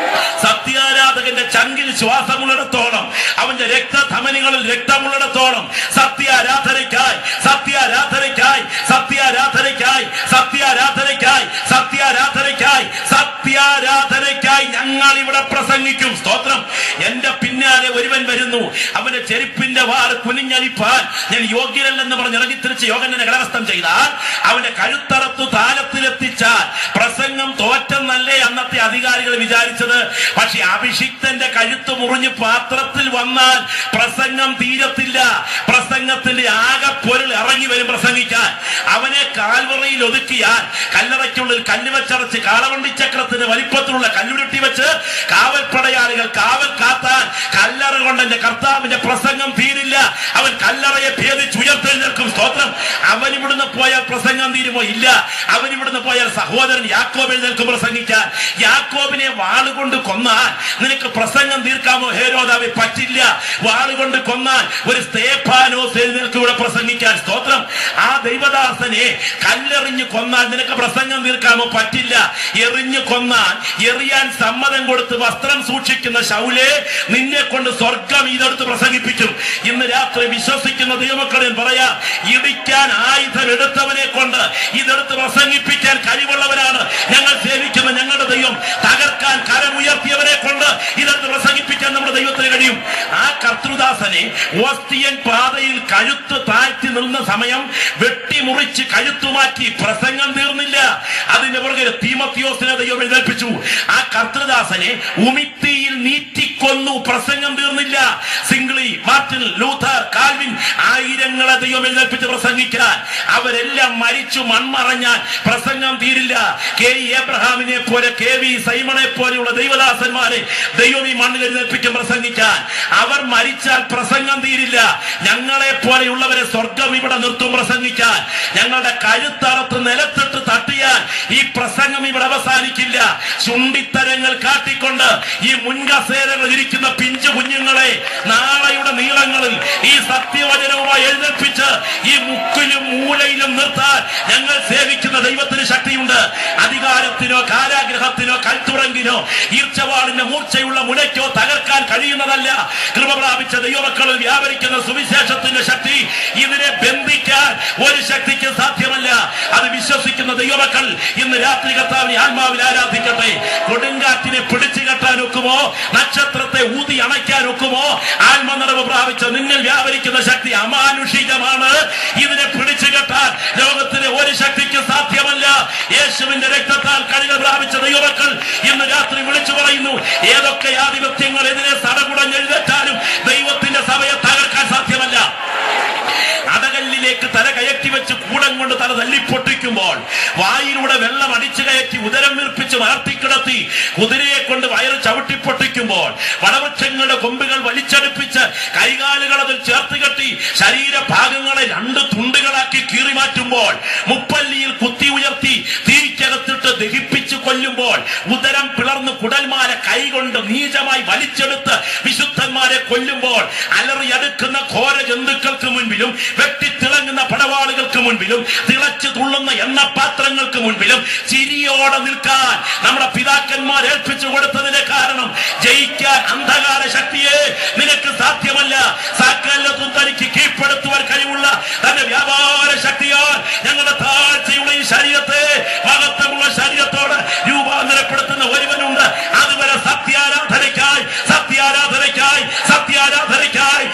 സത്യാരാധകന്റെ ചങ്കിൽ ശ്വാസമുള്ളിടത്തോളം അവന്റെ രക്തധമനികളിൽ രക്തമുള്ളിടത്തോളം സത്യാരാധനയ്ക്കായി സത്യാരാധനയ്ക്കായി സത്യാരാധനയ്ക്കായി സത്യാരാധനയ്ക്കായി സത്യാരാധനയ്ക്കായി സത്യാരാധനയ്ക്കായി ഞങ്ങൾ ഇവിടെ പ്രസംഗിക്കും സ്തോത്രം എന്റെ പിന്നാലെ ഒരുവൻ വരുന്നു അവന്റെ ചെരുപ്പിന്റെ വാർ കുനിഞ്ഞലിപ്പാൻ ഞാൻ യോഗ്യനല്ലെന്ന് പറഞ്ഞ് ഇറങ്ങിത്തിരിച്ച് യോഗനെ കളവസ്ഥം ചെയ്താൽ അവന്റെ കഴുത്തറത്തു താലത്തിലെത്തിച്ചാൽ പ്രസംഗം തോറ്റെന്നല്ലേ അന്നത്തെ അധികാരികൾ വിചാരിച്ചത് പക്ഷെ അഭിഷിക്തന്റെ കഴുത്ത് മുറിഞ്ഞ് പാത്രത്തിൽ വന്നാൽ പ്രസംഗം തീരത്തില്ല പ്രസംഗത്തിന്റെ ആകെ പൊരുൾ ഇറങ്ങി വരും പ്രസംഗിക്കാൻ അവനെ കാൽവറയിൽ ഒതുക്കിയാൽ കല്ലറയ്ക്കുള്ളിൽ കല്ല് വെച്ചടച്ച് കാളവണ്ടി ചക്രത്തിന് വലിപ്പത്തിലുള്ള കല്ലുരുട്ടി വെച്ച് കാവൽപ്പടയാളികൾ കാവൽ കാത്താൻ കല്ലറ കൊണ്ട് എന്റെ കർത്താവിന്റെ പ്രസംഗം തീരില്ല അവൻ കല്ലറയെ ഭേദിച്ച് ഉയർത്തെഴുന്നേൽക്കും സ്തോത്രം അവൻ ഇവിടുന്ന് പോയാൽ പ്രസംഗം തീരുമോ ഇല്ല അവൻ ഇവിടുന്ന് പോയാൽ സഹോദരൻ യാക്കോബ് എഴുന്നേൽക്കും പ്രസംഗിക്കാൻ യാക്കോബിനെ വാളുകൊണ്ട് കൊന്നാൽ നിനക്ക് പ്രസംഗം തീർക്കാമോ ഹേരോദാവെ പറ്റില്ല വാളുകൊണ്ട് കൊന്നാൽ ഒരു സ്തേഫാനോസ് എഴുന്നേൽക്കും ഇവിടെ പ്രസംഗിക്കാൻ സ്തോത്രം ആ ദൈവദാസനെ കല്ലെറിഞ്ഞ് കൊന്നാൽ നിനക്ക് പ്രസംഗം തീർക്കാമോ പറ്റില്ല എറിഞ്ഞു കൊന്നാൽ എറിയാൻ സമ്മതം കൊടുത്ത് വസ്ത്രം സൂക്ഷിക്കുന്ന ശൗലെ നിന്നെ കൊണ്ട് സ്വർഗം ഇതെടുത്ത് പ്രസംഗിപ്പിക്കും ഇന്ന് രാത്രി വിശ്വസിക്കുന്ന ദൈവമക്കളെ പറയാ ഇടിക്കാൻ ആയുധം എടുത്തവനെ കൊണ്ട് ഇതെടുത്ത് പ്രസംഗിപ്പിക്കാൻ കഴിവുള്ളവരാണ് ഞങ്ങൾ സേവിക്കുന്ന ഞങ്ങളുടെ ദൈവം തകർക്കാൻ കരമുയർത്തിയവനെ കൊണ്ട് ഇതെടുത്ത് പ്രസംഗിപ്പിക്കാൻ നമ്മുടെ ദൈവത്തിന് കഴിയും ആ കർത്തൃദാസനെ ഓസ്തിയൻ പാതയിൽ കഴുത്ത് താഴ്ത്തി നിന്ന സമയം വെട്ടിമുറിച്ച് കഴുത്തു മാറ്റി പ്രസംഗം തീർന്നില്ല അതിന്റെ പുറകെ തീമത്യോസിനെ ദൈവം എഴുന്നേൽപ്പിച്ചു ആ കർത്തൃദാസനെ ഉമിത്തിയിൽ നീറ്റിക്കൊന്നു പ്രസംഗം തീർന്നില്ല സിംഗ്ലി മാർട്ടിൻ ലൂഥർ കാൽവിൻ ആയിരങ്ങളെ ദൈവം എഴുന്നേൽപ്പിച്ച് പ്രസംഗിക്കാൻ അവരെല്ലാം മരിച്ചു മൺമറഞ്ഞാൽ പ്രസംഗം തീരില്ല കെ ഇ എബ്രഹാമിനെ പോലെ കെ വി സൈമണെ പോലെയുള്ള ദൈവദാസന്മാരെ ദൈവം ഈ മണ്ണിൽ എഴുന്നേൽപ്പിക്കും പ്രസംഗിക്കാൻ അവർ മരിച്ചാൽ പ്രസംഗം തീരില്ല ഞങ്ങളെ പോലെയുള്ളവരെ സ്വർഗം ഇവിടെ നിർത്തും പ്രസംഗിക്കാൻ ഞങ്ങളുടെ കഴുത്തറത്ത് നിലത്തിട്ട് തട്ടിയാൽ ഈ പ്രസംഗം ഇവിടെ അവസാനിക്കില്ല ചുണ്ടിത്തരങ്ങൾ കാട്ടിക്കൊണ്ട് ഈ മുൻകസേരകൾ ഇരിക്കുന്ന പിഞ്ചു കുഞ്ഞുങ്ങളെ നാളെയുടെ നീളങ്ങളിൽ ഈ സത്യവചനവുമായി എഴുന്നേൽപ്പിച്ച് ഈ മുക്കിലും മൂലയിലും നിർത്താൻ ഞങ്ങൾ സേവിക്കുന്ന ദൈവത്തിന് ശക്തിയുണ്ട് അധികാരത്തിനോ കാരാഗ്രഹത്തിനോ കൽത്തുറങ്കിനോ ഈർച്ചവാളിന്റെ മൂർച്ചയുള്ള മുനയ്ക്കോ തകർക്കാൻ കഴിയുന്നതല്ല കൃപ പ്രാപിച്ച ദൈവമക്കളിൽ വ്യാപരിക്കുന്ന സുവിശേഷത്തിന്റെ ശക്തി ഇതിനെ ബന്ധിക്കാൻ ഒരു ശക്തിക്ക് സാധ്യമല്ല അത് വിശ്വസിക്കുന്ന ദൈവമക്കൾ ഇന്ന് രാത്രി കർത്താവിനെ ആത്മാവിൽ ആരാധിക്കട്ടെ കൊടുങ്കാറ്റിനെ പിടിച്ചു കെട്ടാൻ ഒക്കുമോ നക്ഷത്രത്തെ ഊതി അണയ്ക്കാൻ ഒക്കുമോ ആത്മനിറവ് പ്രാപിച്ച നിന്നിൽ വ്യാപരിക്കുന്ന ശക്തി അമാനുഷികമാണ് ഇതിനെ പിടിച്ചു കെട്ടാൻ ലോകത്തിലെ ഒരു ശക്തിക്ക് സാധ്യമല്ല യേശുവിന്റെ രക്തത്താൽ കഴികൾ പ്രാപിച്ച ദൈവമക്കൾ ഇന്ന് രാത്രി വിളിച്ചു പറയുന്നു ഏതൊക്കെ ആധിപത്യങ്ങൾ എതിരെ സടകുടഞ്ഞെഴുതേറ്റാലും ദൈവത്തിന്റെ സഭയെ തകർക്കാൻ സാധ്യമല്ല അടകല്ലിലേക്ക് തല കയറ്റി വെച്ച് കൂടം കൊണ്ട് തല തല്ലിപ്പൊട്ടിക്കുമ്പോൾ വായിലൂടെ വെള്ളം അടിച്ചു കയറ്റി ഉദരം വീർപ്പിച്ച് മലർത്തിക്കിടത്തി കുതിരയെ കൊണ്ട് വയറ് ചവിട്ടിപ്പൊട്ടിക്കുമ്പോൾ വടവൃക്ഷങ്ങളുടെ കൊമ്പുകൾ വലിച്ചടുപ്പിച്ച് കൈകാലുകൾ അതിൽ ചേർത്ത് കെട്ടി ശരീരഭാഗങ്ങളെ രണ്ട് തുണ്ടുകളാക്കി കീറി മാറ്റുമ്പോൾ മുപ്പല്ലിയിൽ കുത്തി ഉയർത്തി തീക്കകത്തിട്ട് ദഹിപ്പിച്ചു കൊല്ലുമ്പോൾ ഉദരം പിളർന്ന് കുടൽമാല കൈകൊണ്ട് നീചമായി വലിച്ചെടുത്ത് വിശുദ്ധന്മാരെ കൊല്ലുമ്പോൾ അലറി അടുക്കുന്ന ഘോര ജന്തുക്കൾക്ക് മുൻപിലും വെട്ടിത്തിളങ്ങുന്ന പടവാളുകൾക്ക് മുൻപിലും തിളച്ചു തുള്ളുന്ന എണ്ണപാത്രങ്ങൾക്ക് മുൻപിലും ചിരിയോടെ നിൽക്കാൻ നമ്മുടെ പിതാക്കന്മാർ ഏൽപ്പിച്ചു കൊടുത്തതിന്റെ കാരണം ജയിക്കാൻ അന്ധകാര ശക്തിയെ നിനക്ക് സാധ്യമല്ല സകലതും തനിക്ക് കീഴ്പ്പെടുത്തുവാൻ കഴിവുള്ള തന്റെ വ്യാപാര ശക്തിയാൽ ഞങ്ങളുടെ താഴ്ചയുള്ള ഈ ശരീരത്തെ മഹത്വമുള്ള ശരീരത്തോട് രൂപാന്തരപ്പെടുത്തുന്ന ഒരുവനുണ്ട് അതുവരെ സത്യാരാധനയ്ക്കായി സത്യാരാധനയ്ക്കായി സത്യാരാധനയ്ക്കായി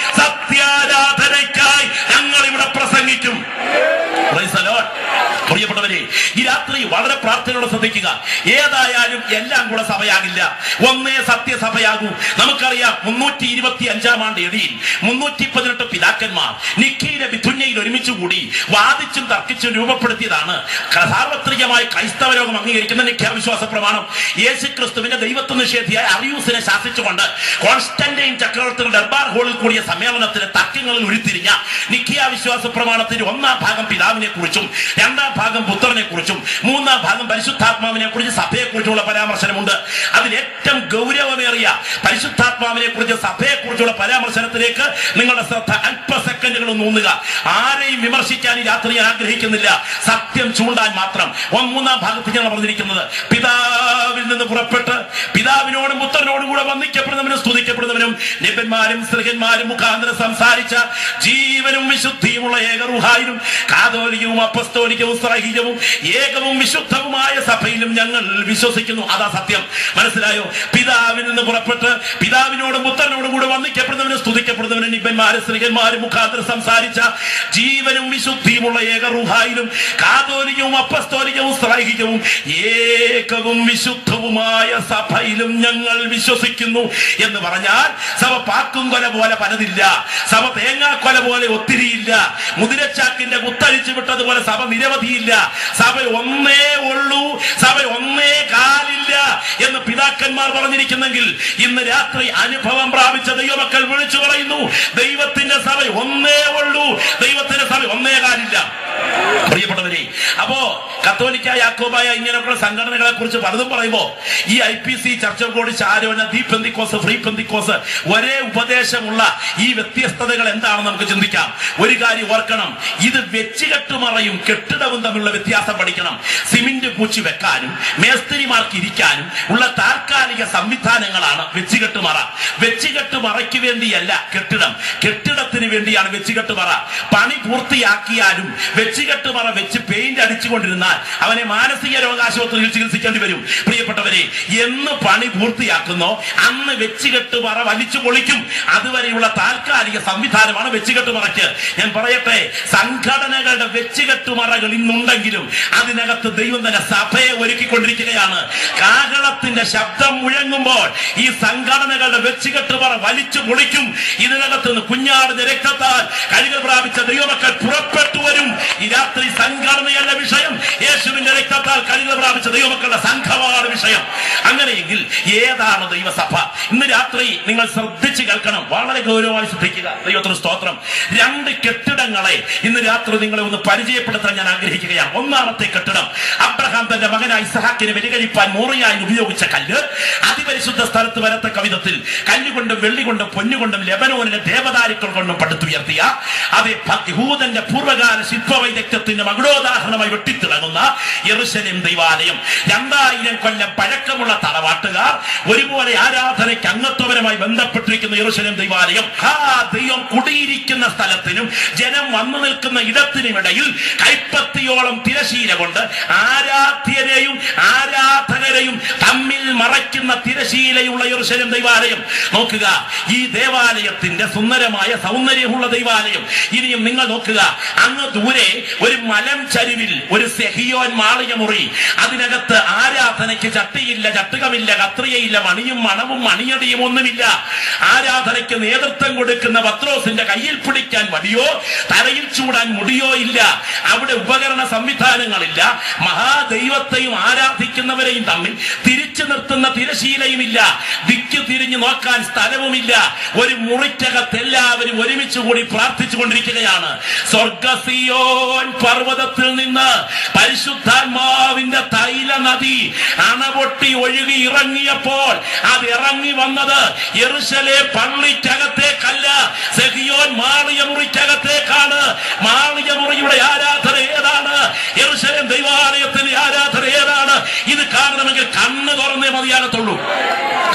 സത്യാരാധനയ്ക്കായി ഞങ്ങൾ ഇവിടെ പ്രസംഗിക്കും Praise the Lord. പ്രിയപ്പെട്ടവരെ ഈ രാത്രി വളരെ പ്രാർത്ഥനയോടെ ശ്രദ്ധിക്കുക ഏതായാലും എല്ലാം കൂടെ സഭയാകില്ല ഒന്നേ സത്യസഭയാകൂ നമുക്കറിയാം മുന്നൂറ്റി ഇരുപത്തി അഞ്ചാം ആണ്ട് എടിയിൽ മുന്നൂറ്റി പതിനെട്ട് പിതാക്കന്മാർ നിക്കയിലെ ബിഥുന്യയിൽ ഒരുമിച്ച് കൂടി വാദിച്ചും തർക്കിച്ചും രൂപപ്പെടുത്തിയതാണ് ക- സാർവത്രികമായി ക്രൈസ്തവ ലോകം അംഗീകരിക്കുന്ന നിഖ്യാവിശ്വാസ പ്രമാണം യേശു ക്രിസ്തുവിന്റെ ദൈവത്വ നിഷേധിയായ അറിയൂസിനെ ശാസിച്ചുകൊണ്ട് കോൺസ്റ്റന്റൈൻ ചക്രവർത്തിയുടെ ദർബാർ ഹാളിൽ കൂടിയ സമ്മേളനത്തിന് തർക്കങ്ങളിൽ ഉരുത്തിരിഞ്ഞ നിഖ്യ വിശ്വാസ പ്രമാണത്തിന്റെ ഒന്നാം ഭാഗം പിതാവിനെ കുറിച്ചും രണ്ടാം ഭാഗം പുത്രനെ കുറിച്ചും മൂന്നാം ഭാഗം പരിശുദ്ധാത്മാവിനെ കുറിച്ച് സഭയെ കുറിച്ചുള്ള പരാമർശനമുണ്ട് അതിൽ ഏറ്റവും ഗൗരവമേറിയ പരിശുദ്ധാത്മാവിനെ കുറിച്ച് സഭയെ കുറിച്ചുള്ള പരാമർശനത്തിലേക്ക് നിങ്ങളുടെ ശ്രദ്ധ അല്പ സെക്കൻഡുകൾ ഊന്നുക ആരെയും വിമർശിക്കാൻ ഈ രാത്രി ഞാൻ ആഗ്രഹിക്കുന്നില്ല സത്യം ചൂണ്ടാൻ മാത്രം ഒന്ന് മൂന്നാം ഭാഗത്ത് ഞാൻ പറഞ്ഞിരിക്കുന്നത് പിതാവിൽ നിന്ന് പുറപ്പെട്ട് പിതാവിനോടും പുത്രനോടും കൂടെ വന്ദിക്കപ്പെടുന്നവനും സ്തുതിക്കപ്പെടുന്നവനും നിബന്മാരും സ്ത്രീകന്മാരും മുഖാന്തരം സംസാരിച്ച ജീവനും വിശുദ്ധിയുമുള്ള ഏകറുഹായും കാതോലികവും അപ്പസ്തോലികവും സ്രഹീയവും ഏകവും വിശുദ്ധവുമായ സഭയിലും ഞങ്ങൾ വിശ്വസിക്കുന്നു അതാ സത്യം മനസ്സിലായോ പിതാവിൽ നിന്ന് പുറപ്പെട്ട് പിതാവിനോടും പുത്രനോടും കൂടെ വന്ദിക്കപ്പെടുന്നവനും സ്തുതിക്കപ്പെടുന്നവനും നിബന്മാരും സ്ത്രീകന്മാരും മുഖാന്തരം സംസാരിച്ച ജീവനും വിശുദ്ധിയുമുള്ള ഏകറുഹായിലും കാതോലികവും അപ്പസ്തോലികവും സ്രൈഹികവും ഏകവും വിശുദ്ധവുമായ സഭയിലും ഞങ്ങൾ വിശ്വസിക്കുന്നു എന്ന് പറഞ്ഞാൽ സഭ പാക്കും കൊല പോലെ പലതില്ല സഭ തേങ്ങാക്കൊല പോലെ ഒത്തിരിയില്ല മുതിരച്ചാക്കിന്റെ കുത്തഴിച്ചു വിട്ടതുപോലെ സഭ നിരവധിയില്ല സഭ ഒന്നേ ഉള്ളൂ സഭ ഒന്നേ കാലില്ല എന്ന് പിതാക്കന്മാർ പറഞ്ഞിരിക്കുന്നെങ്കിൽ ഇന്ന് രാത്രി അനുഭവം പ്രാപിച്ച ദൈവമക്കൾ വിളിച്ചു പറയുന്നു ദൈവത്തിന്റെ സഭ ഒന്നേ ഉള്ളൂ ദൈവത്തിന്റെ സഭ ഒന്നേ കാലില്ല പ്രിയപ്പെട്ടവരെ അപ്പോ കത്തോലിക്ക യാക്കോബായ ഇങ്ങനെയൊക്കെയുള്ള സംഘടനകളെ കുറിച്ച് പലതും പറയുമ്പോ ഈ ഐ പി സി ചർച്ച കോടി ചാരോന ദീപ് പെന്തിക്കോസ് ഫ്രീ പെന്തിക്കോസ് ഒരേ ഉപദേശമുള്ള ഈ വ്യത്യസ്തതകൾ എന്താണെന്ന് നമുക്ക് ചിന്തിക്കാം ഒരു കാര്യം ഓർക്കണം ഇത് വെച്ചുകെട്ടുമറയും കെട്ടിടവും തമ്മിലുള്ള വ്യത്യാസം പഠിക്കണം സിമെന്റ് പൂച്ചി വെക്കാനും മേസ്തിരിമാർക്ക് ഇരിക്കാനും ഉള്ള താൽക്കാലിക സംവിധാനങ്ങളാണ് വെച്ചുകെട്ടുമറ വെച്ചുകെട്ടുമറയ്ക്ക് വേണ്ടിയല്ല കെട്ടിടം കെട്ടിടത്തിന് വേണ്ടിയാണ് വെച്ചുകെട്ടുമറ പണി പൂർത്തിയാക്കിയാലും വെച്ചുകെട്ടുമറ വെച്ച് പെയിന്റ് അടിച്ചുകൊണ്ടിരുന്നാൽ അവനെ മാനസിക രോഗാശുപത്രിയിൽ ചികിത്സിക്കേണ്ടി വരും പ്രിയപ്പെട്ടവരെ എന്ന് പണി പൂർത്തിയാക്കുന്നോ അന്ന് വെച്ചുകെട്ടുമറ വലിച്ചു പൊളിക്കും അതുവരെയുള്ള താൽക്കാലിക സംവിധാനമാണ് വെച്ചുകെട്ടുമറയ്ക്ക് ഞാൻ പറയട്ടെ സംഘടനകളുടെ വെച്ചുകെട്ടുമറകൾ ഇന്നുണ്ടെങ്കിലും അതിനകത്ത് ദൈവം തന്നെ സഭയെ ഒരുക്കിക്കൊണ്ടിരിക്കുകയാണ് കാഹളത്തിന്റെ ശബ്ദം മുഴങ്ങുമ്പോൾ ഈ സംഘടനകളുടെ വെച്ചുകെട്ടുമറ വലിച്ചു പൊളിക്കും ഇതിനകത്ത് നിന്ന് കുഞ്ഞാടിന്റെ രക്തത്താൽ കഴുകൽ പ്രാപിച്ച ദൈവമക്കൾ പുറപ്പെട്ടു വരും ഈ രാത്രി സംഘടനയല്ല വിഷയം യേശുവിന്റെ രക്തത്താൽ കഴുകൽ പ്രാപിച്ച ദൈവമക്കളുടെ സംഘമാണ് വിഷയം അങ്ങനെയെങ്കിൽ ഏതാണ് ദൈവസഭ ഇന്ന് രാത്രി നിങ്ങൾ ശ്രദ്ധിച്ച് കേൾക്കണം വളരെ ഗൗരവമായി ശ്രദ്ധിക്കുക ദൈവത്തിന് സ്തോത്രം രണ്ട് കെട്ടിടങ്ങളെ ഇന്ന് രാത്രി നിങ്ങളെ ഒന്ന് പരിചയപ്പെടുത്താൻ ഞാൻ ആഗ്രഹിക്കുകയാണ് ഒന്നാമത്തെ കെട്ടിടം അബ്രഹാം തന്റെ മകനായ ഇസഹാക്കിനെ വെലികരിപ്പാൻ മോറിയായി ഉപയോഗിച്ച കല്ല് അതിപരിശുദ്ധ സ്ഥലത്ത് വരത്തക്ക വിധത്തിൽ കല്ലുകൊണ്ടും വെള്ളികൊണ്ടും പൊന്നുകൊണ്ടും ലെബനോനിലെ ദേവദാരുക്കൾ കൊണ്ടും പടുത്തുയർത്തിയ അതേ യഹൂദന്റെ പൂർവ്വകാല ശില്പവൈദഗ്ധ്യത്തിന്റെ മകുടോദാഹരണമായി വെട്ടിത്തിളങ്ങുന്ന യെറുശലേം ദൈവാലയം രണ്ടായിരം കൊല്ലം പഴക്കമുള്ള തറവാട്ടുകാർ ഒരുപോലെ ആരാധനയ്ക്ക് അംഗത്വപരമായി ബന്ധപ്പെട്ടിരിക്കുന്ന യെറുശലേം ദൈവാലയം ആ ദൈവം കുടിയിരിക്കുന്ന സ്ഥലത്തിനും ജനം വന്നു നിൽക്കുന്ന ഇടത്തിനും ഇടയിൽ കൈപ്പത്തിയോളം തിരശീല കൊണ്ട് ആരാധ്യരെയും ആരാധകരെയും തമ്മിൽ മറയ്ക്കുന്ന തിരശീലയുള്ള യെറുശലേം ദൈവാലയം നോക്കുക ഈ ദേവാലയത്തിന്റെ സുന്ദരമായ സൗന്ദര്യമുള്ള ദൈവാലയം ഇനിയും നിങ്ങൾ നോക്കുക അങ്ങ് ദൂരെ ഒരു മലം ചരിവിൽ ഒരു സെഹിയോൻ മാളിക മുറി അതിനകത്ത് ആരാധനയ്ക്ക് ചട്ടിയില്ല ചട്ടുകമില്ല കത്രിയയില്ല മണിയും മണവും മണിയടിയും ഒന്നുമില്ല ആരാധനയ്ക്ക് നേതൃത്വം കൊടുക്കുന്ന പത്രോസിന്റെ കയ്യിൽ പിടിക്കാൻ വടിയോ തലയിൽ ചൂടാൻ മുടിയോ ഇല്ല അവിടെ ഉപകരണ സംവിധാനങ്ങളില്ല മഹാദൈവത്തെയും ആരാധിക്കുന്നവരെയും തമ്മിൽ തിരിച്ചു നിർത്തുന്ന തിരശീലയുമില്ല ദിക്ക് തിരിഞ്ഞു നോക്കാൻ സ്ഥലവുമില്ല ഒരു മുറിക്കകത്ത് എല്ലാവരും ഒരുമിച്ച് കൂടി പ്രാർത്ഥിച്ചു കൊണ്ടിരിക്കുകയാണ് സ്വർഗസിയോൻ പർവ്വതത്തിൽ നിന്ന് പരിശുദ്ധാത്മാവിന്റെ തൈല നദി അണപൊട്ടി ഒഴുകി ഇറങ്ങിയപ്പോൾ അത് ഇറങ്ങി വന്നത് യെറുശലേ പള്ളിക്കകത്തേക്കല്ല സെഹിയോൻ മാളിയ മുറിക്കകത്തേക്കാണ് മാളിയ മുറിയുടെ ആരാധന ഏതാണ് യെറുശലേം ദൈവാലയത്തിന്റെ ആരാധന ഏതാണ് ഇത് കാണണമെങ്കിൽ കണ്ണ് തുറന്നേ മതിയാകത്തുള്ളൂ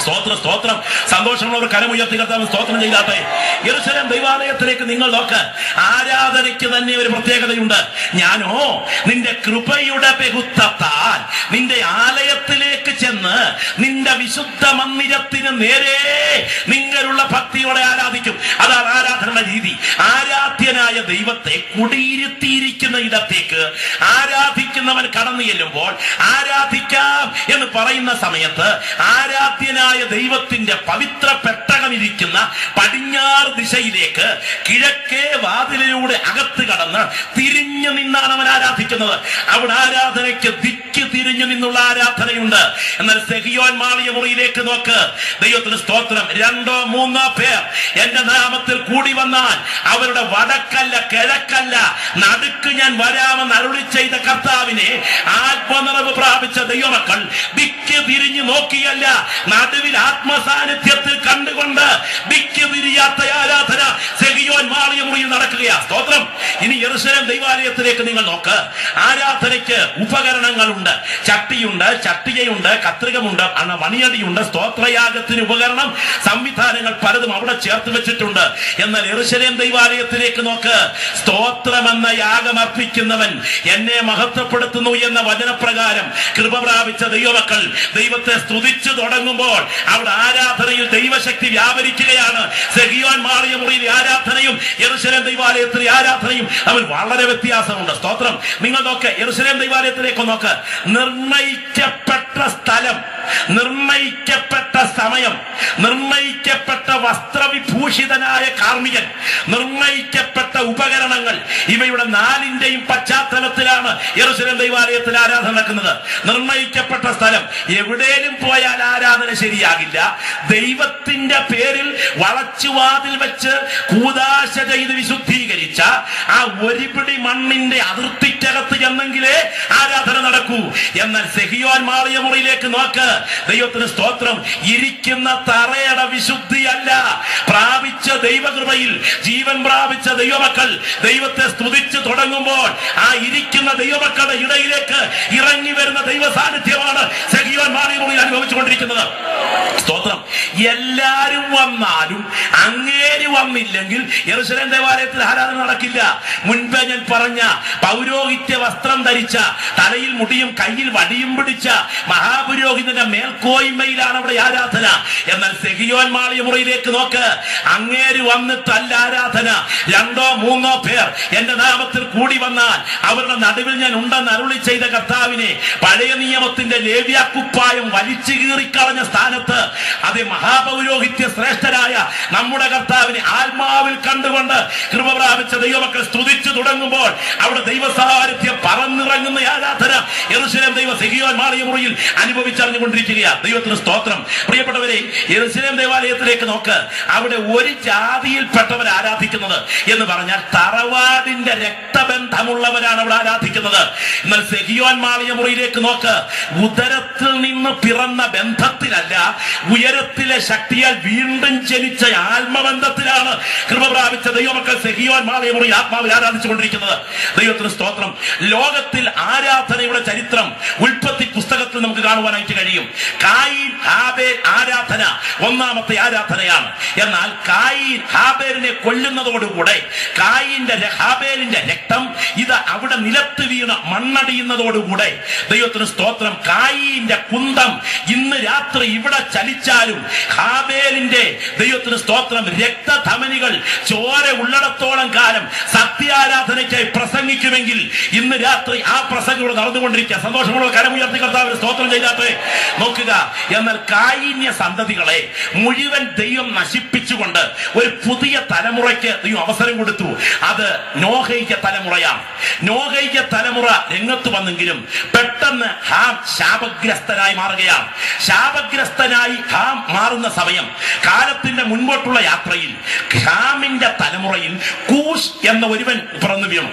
സ്തോത്ര സ്തോത്രം സന്തോഷമുള്ളവർ കരമുയർത്തി കർത്താവ് സ്തോത്രം ചെയ്താട്ടെ യെരുശലേം ദൈവാലയത്തിലേക്ക് നിങ്ങൾ നോക്ക് ആരാധനയ്ക്ക് തന്നെ ഒരു പ്രത്യേകതയുണ്ട് ഞാനോ നിന്റെ കൃപയുടെ ബഹുത്വത്താൽ നിന്റെ ആലയത്തിലേക്ക് ചെന്ന് നിന്റെ വിശുദ്ധ മന്ദിരത്തിന് നേരെ നിങ്ങളുള്ള ഭക്തിയോടെ ആരാധിക്കും അതാണ് ആരാധന രീതി ആരാധ്യനായ ദൈവത്തെ കുടിയിരുത്തിയിരിക്കുന്ന ഇടത്തേക്ക് ആരാധിക്കുന്നവൻ കടന്നു ചെല്ലുമ്പോൾ ആരാധിക്കാം എന്ന് പറയുന്ന സമയത്ത് ആരാധ്യനായ ദൈവത്തിന്റെ പവിത്ര പെട്ടകം ഇരിക്കുന്ന പടിഞ്ഞാറ് ദിശയിലേക്ക് കിഴക്കേ വാതിലിലൂടെ അകത്ത് കടന്ന് തിരിഞ്ഞു നിന്നാണ് അവൻ ആരാധിക്കുന്നത് അവിടെ ആരാധനയ്ക്ക് ദിക്ക് തിരിഞ്ഞു നിന്നുള്ള ആരാധനയുണ്ട് എന്നാൽ സെഹിയോൻ മാളിയ മുറിയിലേക്ക് നോക്ക് ദൈവത്തിന് സ്തോത്രം രണ്ടോ മൂന്നോ പേർ എന്റെ നാമത്തിൽ കൂടി വന്നാൽ അവരുടെ വടക്കല്ല കിഴക്കല്ല നടുക്ക് ഞാൻ വരാമെന്ന് അരുളി ചെയ്ത കർത്താവിനെ ആത്മനിറവ് പ്രാപിച്ച ദൈവമക്കൾ ദിക്ക് തിരിഞ്ഞു നോക്കിയല്ല നടുവിൽ ആത്മസാന്നിധ്യത്തിൽ കണ്ടുകൊണ്ട് ദിക്ക് തിരിയാത്ത ആരാധന സെഹിയോൻ മാളിയ മുറിയിൽ നടക്കുകയാ സ്തോത്രം ഇനി യെറുശലേം ദൈവാലയത്തിലേക്ക് നിങ്ങൾ നോക്ക് ആരാധനയ്ക്ക് ഉപകരണങ്ങളുണ്ട് ചട്ടിയുണ്ട് ചട്ടികയുണ്ട് കത്രികമുണ്ട് അണ വണിയടിയുണ്ട് സ്തോത്രയാഗത്തിന് ഉപകരണം സംവിധാനങ്ങൾ പലതും അവിടെ ചേർത്ത് വെച്ചിട്ടുണ്ട് എന്നാൽ എറുശലേം ദൈവാലയത്തിലേക്ക് നോക്ക് സ്തോത്രമെന്ന യാഗം അർപ്പിക്കുന്നവൻ എന്നെ മഹത്വപ്പെടുത്തുന്നു എന്ന വചനപ്രകാരം കൃപ പ്രാപിച്ച ദൈവമക്കൾ ദൈവത്തെ സ്തുതിച്ചു തുടങ്ങുമ്പോൾ അവിടെ ആരാധനയിൽ ദൈവശക്തി വ്യാപരിക്കുകയാണ് സെഹിയോൻ മാറിയ മുറിയിലെ ആരാധനയും എറുശലേം ദൈവാലയത്തിലെ ആരാധനയും അവൻ വളരെ വ്യത്യാസമുണ്ട് സ്തോത്രം നിങ്ങൾ നോക്ക് എറുശലേം ദൈവാലയത്തിലേക്ക് നോക്ക് നിർണയിക്കപ്പെട്ട സ്ഥലം നിർണയിക്കപ്പെട്ട സമയം നിർണയിക്കപ്പെട്ട വസ്ത്രവിഭൂഷിതനായ കാർമികൻ നിർണയിക്കപ്പെട്ട ഉപകരണങ്ങൾ ഇവയുടെ നാലിന്റെയും പശ്ചാത്തലത്തിലാണ് യെറുശലേം ദൈവാലയത്തിൽ ആരാധന നടക്കുന്നത് നിർണയിക്കപ്പെട്ട സ്ഥലം എവിടേലും പോയാൽ ആരാധന ശരിയാകില്ല ദൈവത്തിന്റെ പേരിൽ വളച്ചുവാതിൽ വെച്ച് കൂതാശ ചെയ്ത് വിശുദ്ധീകരിച്ച ആ ഒരുപിടി മണ്ണിന്റെ അതിർത്തിക്കകത്ത് ചെന്നെങ്കിലേ ആരാധന നടക്കൂ എന്നാൽ സെഹിയോൻ മാളിയ മുറിയിലേക്ക് നോക്ക് ദൈവത്തിന് സ്തോത്രം ഇരിക്കുന്ന തറയുടെ വിശുദ്ധിയല്ല പ്രാപിച്ച ദൈവകൃപയിൽ ജീവൻ പ്രാപിച്ച ദൈവമക്കൾ ദൈവത്തെ സ്തുതിച്ച് തുടങ്ങുമ്പോൾ ആ ഇരിക്കുന്ന ദൈവമക്കളുടെ ഇടയിലേക്ക് ഇറങ്ങി വരുന്ന ദൈവ സാന്നിധ്യമാണ് സെഹിയോൻ മാളിയ മുറിയിൽ അനുഭവിച്ചുകൊണ്ടിരിക്കുന്നത് സ്തോത്രം എല്ലാരും വന്നാലും അങ്ങേര് വന്നില്ലെങ്കിൽ യെറുശലേം ദേവാലയത്തിൽ ആരാധന നടക്കില്ല മുൻപേ ഞാൻ പറഞ്ഞ പൗരോഹിത്യ വസ്ത്രം ധരിച്ച തലയിൽ മുടിയും കയ്യിൽ വടിയും പിടിച്ച മഹാപുരോഹിതന്റെ മേൽക്കോയ്മയിലാണ് അവിടെ ആരാധന എന്നാൽ സെഹിയോൻ മാളിയ മുറിയിലേക്ക് നോക്ക് അങ്ങേര് വന്നിട്ടല്ല ആരാധന രണ്ടോ മൂന്നോ പേർ എന്റെ നാമത്തിൽ കൂടി വന്നാൽ അവരുടെ നടുവിൽ ഞാൻ ഉണ്ടെന്ന് അരുളി ചെയ്ത കർത്താവിനെ പഴയ നിയമത്തിന്റെ ലേവ്യാക്കുപ്പായം വലിച്ചു കീറിക്കളഞ്ഞ സ്ഥാനത്ത് അത് മഹാപൗരോഹിത്യ ശ്രേഷ്ഠരായ നമ്മുടെ കർത്താവിനെ ആത്മാവിൽ കണ്ടുകൊണ്ട് കൃപ പ്രാപിച്ച ദൈവമക്കൾ സ്തുതിച്ചു തുടങ്ങുമ്പോൾ അവിടെ ദൈവസാന്നിധ്യം പറന്നിറങ്ങുന്ന ആരാധന യെറുശലേം ദൈവ സെഹിയോൻ മാറിയ മുറിയിൽ അനുഭവിച്ചറിഞ്ഞുകൊണ്ടിരിക്കുകയാണ് ദൈവത്തിന് സ്തോത്രം പ്രിയപ്പെട്ടവരെ യെറുശലേം ദേവാലയത്തിലേക്ക് നോക്ക് അവിടെ ഒരു ജാതിയിൽപ്പെട്ടവർ ആരാധിക്കുന്നത് എന്ന് പറഞ്ഞാൽ തറവാടിന്റെ രക്തബന്ധമുള്ളവരാണ് അവിടെ ആരാധിക്കുന്നത് എന്നാൽ സെഹിയോൻ മാളിയ മുറിയിലേക്ക് നോക്ക് ഉദരത്തിൽ നിന്ന് പിറന്ന ബന്ധത്തിലല്ല ഉയരത്തിലെ ശക്തിയാൽ വീണ്ടും ജനിച്ച ആത്മബന്ധത്തിലാണ് കൃപ പ്രാപിച്ച ദൈവമക്കൾ സെഹിയോൻ മാളിയ മുറി ആത്മാവിൽ ആരാധിച്ചുകൊണ്ടിരിക്കുന്നത് ദൈവത്തിന് സ്തോത്രം ലോകത്തിൽ ആരാധനയുടെ ചരിത്രം ഉൽപ്പത്തി പുസ്തകത്തിൽ നമുക്ക് കാണുവാനായിട്ട് കഴിയും കായിൻ ഹാബേൽ ആരാധന ഒന്നാമത്തെ ആരാധനയാണ് എന്നാൽ കായിൻ ഹാബേലിനെ കൊല്ലുന്നതോടുകൂടെ കായിന്റെ ര- ഹാബേലിന്റെ രക്തം ഇത് അവിടെ നിലത്ത് വീണ് മണ്ണടിയുന്നതോടുകൂടെ ദൈവത്തിന് സ്തോത്രം കായിന്റെ കുന്തം ഇന്ന് രാത്രി ഇവിടെ ചലിച്ചാലും ഹാബേലിന്റെ ദൈവത്തിന് സ്തോത്രം രക്തധമനികൾ ചോര ഉള്ളിടത്തോളം കാലം സത്യാരാധനയ്ക്കായി പ്രസംഗിക്കുമെങ്കിൽ ഇന്ന് രാത്രി ആ പ്രസംഗം ഇവിടെ നടന്നുകൊണ്ടിരിക്കുക സന്തോഷമുള്ള കരമുയർത്തി കർത്താവിന് സ്തോത്രം ചെയ്താട്ടെ നോക്കുക എന്നാൽ കായിന്യ സന്തതികളെ മുഴുവൻ ദൈവം നശിപ്പിച്ചുകൊണ്ട് ഒരു പുതിയ തലമുറയ്ക്ക് ദൈവം അവസരം കൊടുത്തു അത് നോഹയ്ക്ക തലമുറയാണ് നോഹയ്ക്ക തലമുറ രംഗത്ത് വന്നെങ്കിലും പെട്ടെന്ന് ഹാം ശാപഗ്രസ്തനായി മാറുകയാണ് ശാപഗ്രസ്തനായി ഹാം മാറുന്ന സമയം കാലത്തിന്റെ മുൻപോട്ടുള്ള യാത്രയിൽ ഹാമിന്റെ തലമുറയിൽ കൂഷ് എന്ന ഒരുവൻ പിറന്നു വീണു ഈ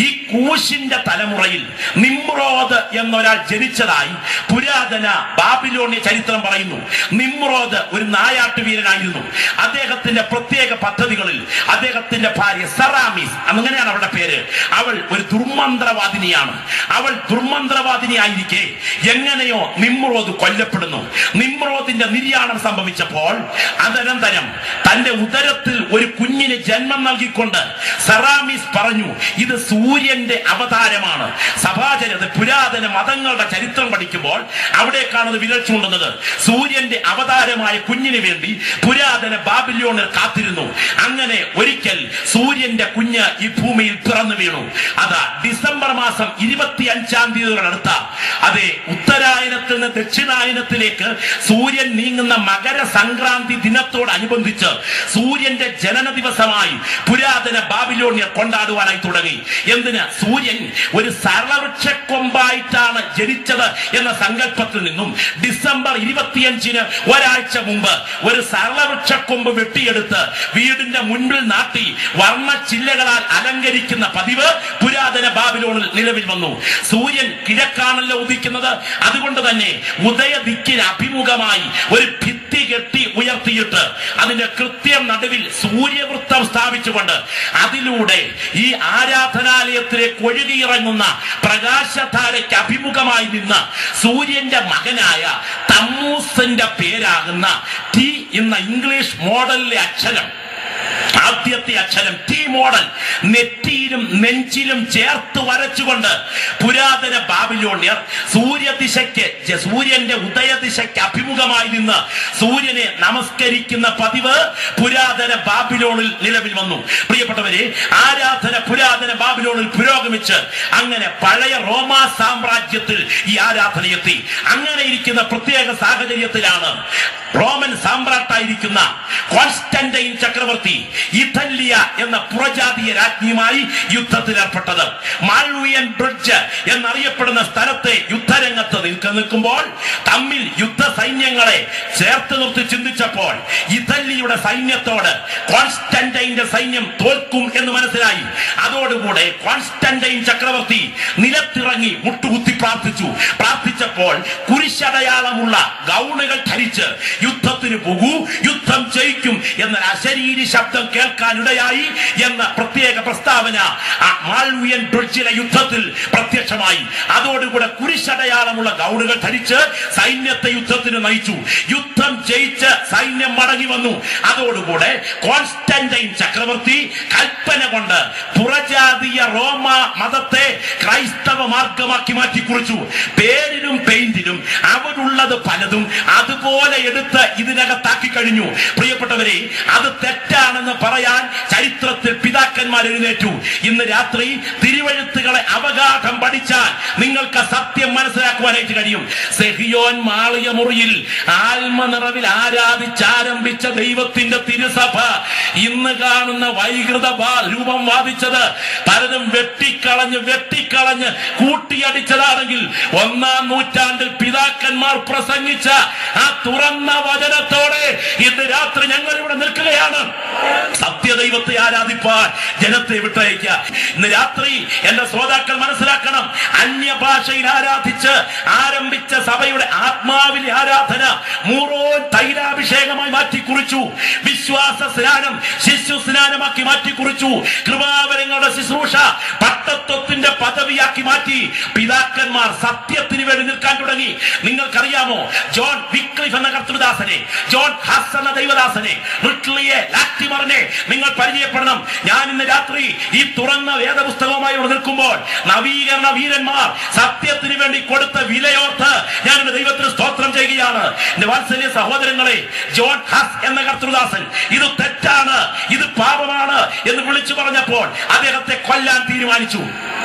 കൂശിന്റെ തലമുറയിൽ നിമ്രോദ് എന്നൊരാൾ ജനിച്ചതായി പുരാതന ബാബിലോണിയ ചരിത്രം പറയുന്നു നിമ്രോദ് ഒരു നായാട്ടുവീരനായിരുന്നു അദ്ദേഹത്തിന്റെ പ്രത്യേക പദ്ധതികളിൽ അദ്ദേഹത്തിന്റെ ഭാര്യ സെറാമീസ് അങ്ങനെയാണ് അവളുടെ പേര് അവൾ ഒരു ദുർമന്ത്രവാദിനിയാണ് അവൾ ദുർമന്ത്രവാദിനിയായിരിക്കെ എങ്ങനെയോ നിമ്രോദ് കൊല്ലപ്പെടുന്നു നിമ്രോദിന്റെ നിര്യാണം സംഭവിച്ചപ്പോൾ അനന്തരം തന്റെ ഉദരത്തിൽ ഒരു കുഞ്ഞിന് ജന്മം നൽകിക്കൊണ്ട് സെറാമീസ് പറഞ്ഞു ഇത് സൂര്യന്റെ അവതാരമാണ് സഭാചരത് പുരാതന മതങ്ങളുടെ ചരിത്രം പഠിക്കുമ്പോൾ അവിടേക്കാണ് ഇത് വിരൽ ചൂണ്ടുന്നത് സൂര്യന്റെ അവതാരമായ കുഞ്ഞിന് വേണ്ടി പുരാതന ബാബിലോണിൽ കാത്തിരുന്നു അങ്ങനെ ഒരിക്കൽ സൂര്യന്റെ കുഞ്ഞ് ഈ ഭൂമിയിൽ പിറന്നു വീണു അതാ ഡിസംബർ മാസം ഇരുപത്തി അഞ്ചാം തീയതിയോടടുത്ത അതെ ഉത്തരായനത്തിൽ നിന്ന് ദക്ഷിണായനത്തിലേക്ക് സൂര്യൻ നീങ്ങുന്ന മകര സംക്രാന്തി ദിനത്തോടനുബന്ധിച്ച് സൂര്യന്റെ ജനന ദിവസമായി പുരാതന ബാബിലോണിയർ കൊണ്ടാടുവാനായി തുടങ്ങി എന്തിന് സൂര്യൻ ഒരു സരളവൃക്ഷക്കൊമ്പായിട്ടാണ് ജനിച്ചത് എന്ന സങ്കല്പത്തിൽ നിന്നും ഡിസംബർ ഇരുപത്തിയഞ്ചിന് ഒരാഴ്ച മുമ്പ് ഒരു സരളവൃക്ഷക്കൊമ്പ് വെട്ടിയെടുത്ത് വീടിന്റെ മുൻപിൽ നാട്ടി വർണ്ണ ചില്ലകളാൽ അലങ്കരിക്കുന്ന പതിവ് പുരാതന ബാബിലോണിൽ നിലവിൽ വന്നു സൂര്യൻ കിഴക്കാണല്ലോ ഉദിക്കുന്നത് അതുകൊണ്ട് തന്നെ ഉദയദിക്കിന് അഭിമുഖമായി ഒരു ഭിത്തി കെട്ടി ഉയർത്തിയിട്ട് അതിന്റെ കൃത്യം നടുവിൽ സൂര്യവൃത്തം സ്ഥാപിച്ചുകൊണ്ട് അതിലൂടെ ഈ ആരാധനാലയത്തിലേക്ക് ഒഴുകിയിറങ്ങുന്ന പ്രകാശധാരയ്ക്ക് അഭിമുഖമായി നിന്ന് സൂര്യന്റെ മകനായ തമ്മൂസിന്റെ പേരാകുന്ന ടി എന്ന ഇംഗ്ലീഷ് മോഡലിലെ അക്ഷരം ആദ്യത്തെ അക്ഷരം ടി മോഡൽ നെറ്റിയിലും നെഞ്ചിലും ചേർത്ത് വരച്ചുകൊണ്ട് പുരാതന ബാബിലോണ്യർ സൂര്യദിശയ്ക്ക് ജ- സൂര്യന്റെ ഉദയദിശയ്ക്ക് അഭിമുഖമായി നിന്ന് സൂര്യനെ നമസ്കരിക്കുന്ന പതിവ് പുരാതന ബാബിലോണിൽ നിലവിൽ വന്നു പ്രിയപ്പെട്ടവരെ ആരാധന പുരാതന ബാബിലോണിൽ പുരോഗമിച്ച് അങ്ങനെ പഴയ റോമാ സാമ്രാജ്യത്തിൽ ഈ ആരാധന എത്തി അങ്ങനെ ഇരിക്കുന്ന പ്രത്യേക സാഹചര്യത്തിലാണ് റോമൻ സാമ്രാട്ടായിരിക്കുന്ന കോൺസ്റ്റന്റൈൻ ചക്രവർത്തി ഇറ്റല്ലിയ എന്ന പുറജാതീയ രാജ്ഞിയുമായി യുദ്ധത്തിൽ ഏർപ്പെട്ടത് മാൾവിയൻ ബ്രിഡ്ജ് എന്നറിയപ്പെടുന്ന സ്ഥലത്തെ യുദ്ധരംഗത്ത് നിൽക്ക നിൽക്കുമ്പോൾ തമ്മിൽ യുദ്ധ സൈന്യങ്ങളെ ചേർത്ത് നിർത്തി ചിന്തിച്ചപ്പോൾ ഇറ്റലിയുടെ സൈന്യത്തോട് കോൺസ്റ്റന്റൈന്റെ സൈന്യം തോൽക്കും എന്ന് മനസ്സിലായി അതോടുകൂടെ കോൺസ്റ്റന്റൈൻ ചക്രവർത്തി നിലത്തിറങ്ങി മുട്ടുകുത്തി പ്രാർത്ഥിച്ചു പ്രാർത്ഥിച്ചപ്പോൾ കുരിശടയാളമുള്ള ഗൗണുകൾ ധരിച്ച് യുദ്ധത്തിന് പോകൂ യുദ്ധം ജയിക്കും എന്ന അശരീരി ശബ്ദം കേൾക്കാനിടയായി എന്ന പ്രത്യേക പ്രസ്താവന ആ മാൾവിയൻ ബ്രിഡ്ജിലെ യുദ്ധത്തിൽ പ്രത്യക്ഷമായി അതോടുകൂടെ കുരിശടയാളമുള്ള ഗൗണുകൾ ധരിച്ച് സൈന്യത്തെ യുദ്ധത്തിന് നയിച്ചു യുദ്ധം ജയിച്ച് സൈന്യം മടങ്ങി വന്നു അതോടുകൂടെ കോൺസ്റ്റന്റൈൻ ചക്രവർത്തി കൽപ്പന കൊണ്ട് പുറജാതീയ റോമ മതത്തെ ക്രൈസ്തവ മാർഗമാക്കി മാറ്റി കുറിച്ചു പേരിലും പെയിന്റിലും അവിടുള്ളത് പലതും അതുപോലെ എടുത്ത് ഇതിനകത്താക്കി കഴിഞ്ഞു പ്രിയപ്പെട്ടവരെ അത് തെറ്റാണെന്ന് പറയാൻ ചരിത്രത്തിൽ പിതാക്കന്മാർ എഴുന്നേറ്റു ഇന്ന് രാത്രി തിരുവഴുത്തുകളെ അവഗാഠം പഠിച്ചാൽ നിങ്ങൾക്ക് സത്യം മനസ്സിലാക്കുവാനായിട്ട് കഴിയും സെഹിയോൻ മാളിയ മുറിയിൽ ആത്മനിറവിൽ ആരാധിച്ചാരംഭിച്ച ദൈവത്തിന്റെ തിരുസഭ ഇന്ന് കാണുന്ന വൈകൃത വാ- രൂപം വാദിച്ചത് പലരും വെട്ടിക്കളഞ്ഞ് വെട്ടിക്കളഞ്ഞ് കൂട്ടിയടിച്ചതാണെങ്കിൽ ഒന്നാം നൂറ്റാണ്ടിൽ പിതാക്കന്മാർ പ്രസംഗിച്ച ആ തുറന്ന വചനത്തോടെ ഇന്ന് രാത്രി ഞങ്ങൾ ഇവിടെ നിൽക്കുകയാണ് സത്യദൈവത്തെ ആരാധിപ്പാൻ ജനത്തെ വിട്ടയക്കുക ഇന്ന് രാത്രി എന്റെ ശ്രോതാക്കൾ മനസ്സിലാക്കണം അന്യഭാഷയിൽ ആരാധിച്ച് ആരംഭിച്ച സഭയുടെ ആത്മാവിലെ ആരാധന മൂറോൻ തൈലാഭിഷേകമായി മാറ്റി കുറിച്ചു വിശ്വാസ സ്നാനം ശിശു സ്നാനമാക്കി മാറ്റി കുറിച്ചു കൃപാവരങ്ങളുടെ ശുശ്രൂഷ പട്ടത്വത്തിന്റെ പദവിയാക്കി മാറ്റി പിതാക്കന്മാർ സത്യത്തിന് വേണ്ടി നിൽക്കാൻ തുടങ്ങി നിങ്ങൾക്കറിയാമോ ജോൺ വിക്ലിഫ് എന്ന കർത്തൃദാസനെ ജോൺ ഹസ് എന്ന ദൈവദാസനെ റിട്ലിയെ ലാറ്റിമറിനെ നിങ്ങൾ പരിചയപ്പെടണം ഞാൻ ഇന്ന് രാത്രി ഈ തുറന്ന വേദപുസ്തകവുമായി ഇവിടെ നിൽക്കുമ്പോൾ നവീകരണ വീരന്മാർ സത്യത്തിന് വേണ്ടി കൊടുത്ത വിലയോർത്ത് ഞാൻ എന്റെ ദൈവത്തിന് സ്തോത്രം ചെയ്യുകയാണ് എന്റെ വാത്സല്യ സഹോദരങ്ങളെ ജോൺ ഹസ് എന്ന കർത്തൃദാസൻ ഇത് തെറ്റാണ് ഇത് പാപമാണ് എന്ന് വിളിച്ചു പറഞ്ഞപ്പോൾ അദ്ദേഹത്തെ കൊല്ലാൻ തീരുമാനിച്ചു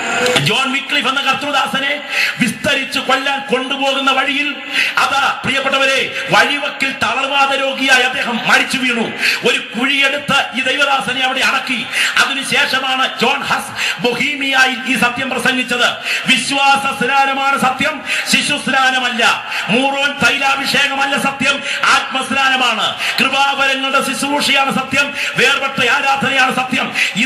ജോൺ വിക്ലിഫ് എന്ന കർത്തൃദാസനെ വിസ്തരിച്ച് കൊല്ലാൻ കൊണ്ടുപോകുന്ന വഴിയിൽ അതാ പ്രിയപ്പെട്ടവരെ വഴിവക്കിൽ തളർവാദ രോഗിയായി അദ്ദേഹം മരിച്ചു വീണു ഒരു കുഴിയെടുത്ത് ഈ ദൈവദാസനെ അവിടെ അടക്കി അതിനുശേഷമാണ് ജോൺ ഹസ് ബൊഹീമിയായി ഈ സത്യം പ്രസംഗിച്ചത് വിശ്വാസ സ്നാനമാണ് സത്യം ശിശു സ്നാനമല്ല മൂറോൻ തൈലാഭിഷേകമല്ല സത്യം ആത്മസ്നാനമാണ് കൃപാവരങ്ങളുടെ ശുശ്രൂഷയാണ് സത്യം വേർപെട്ട ആരാധനയാണ് സത്യം ഇത് പ്രസംഗ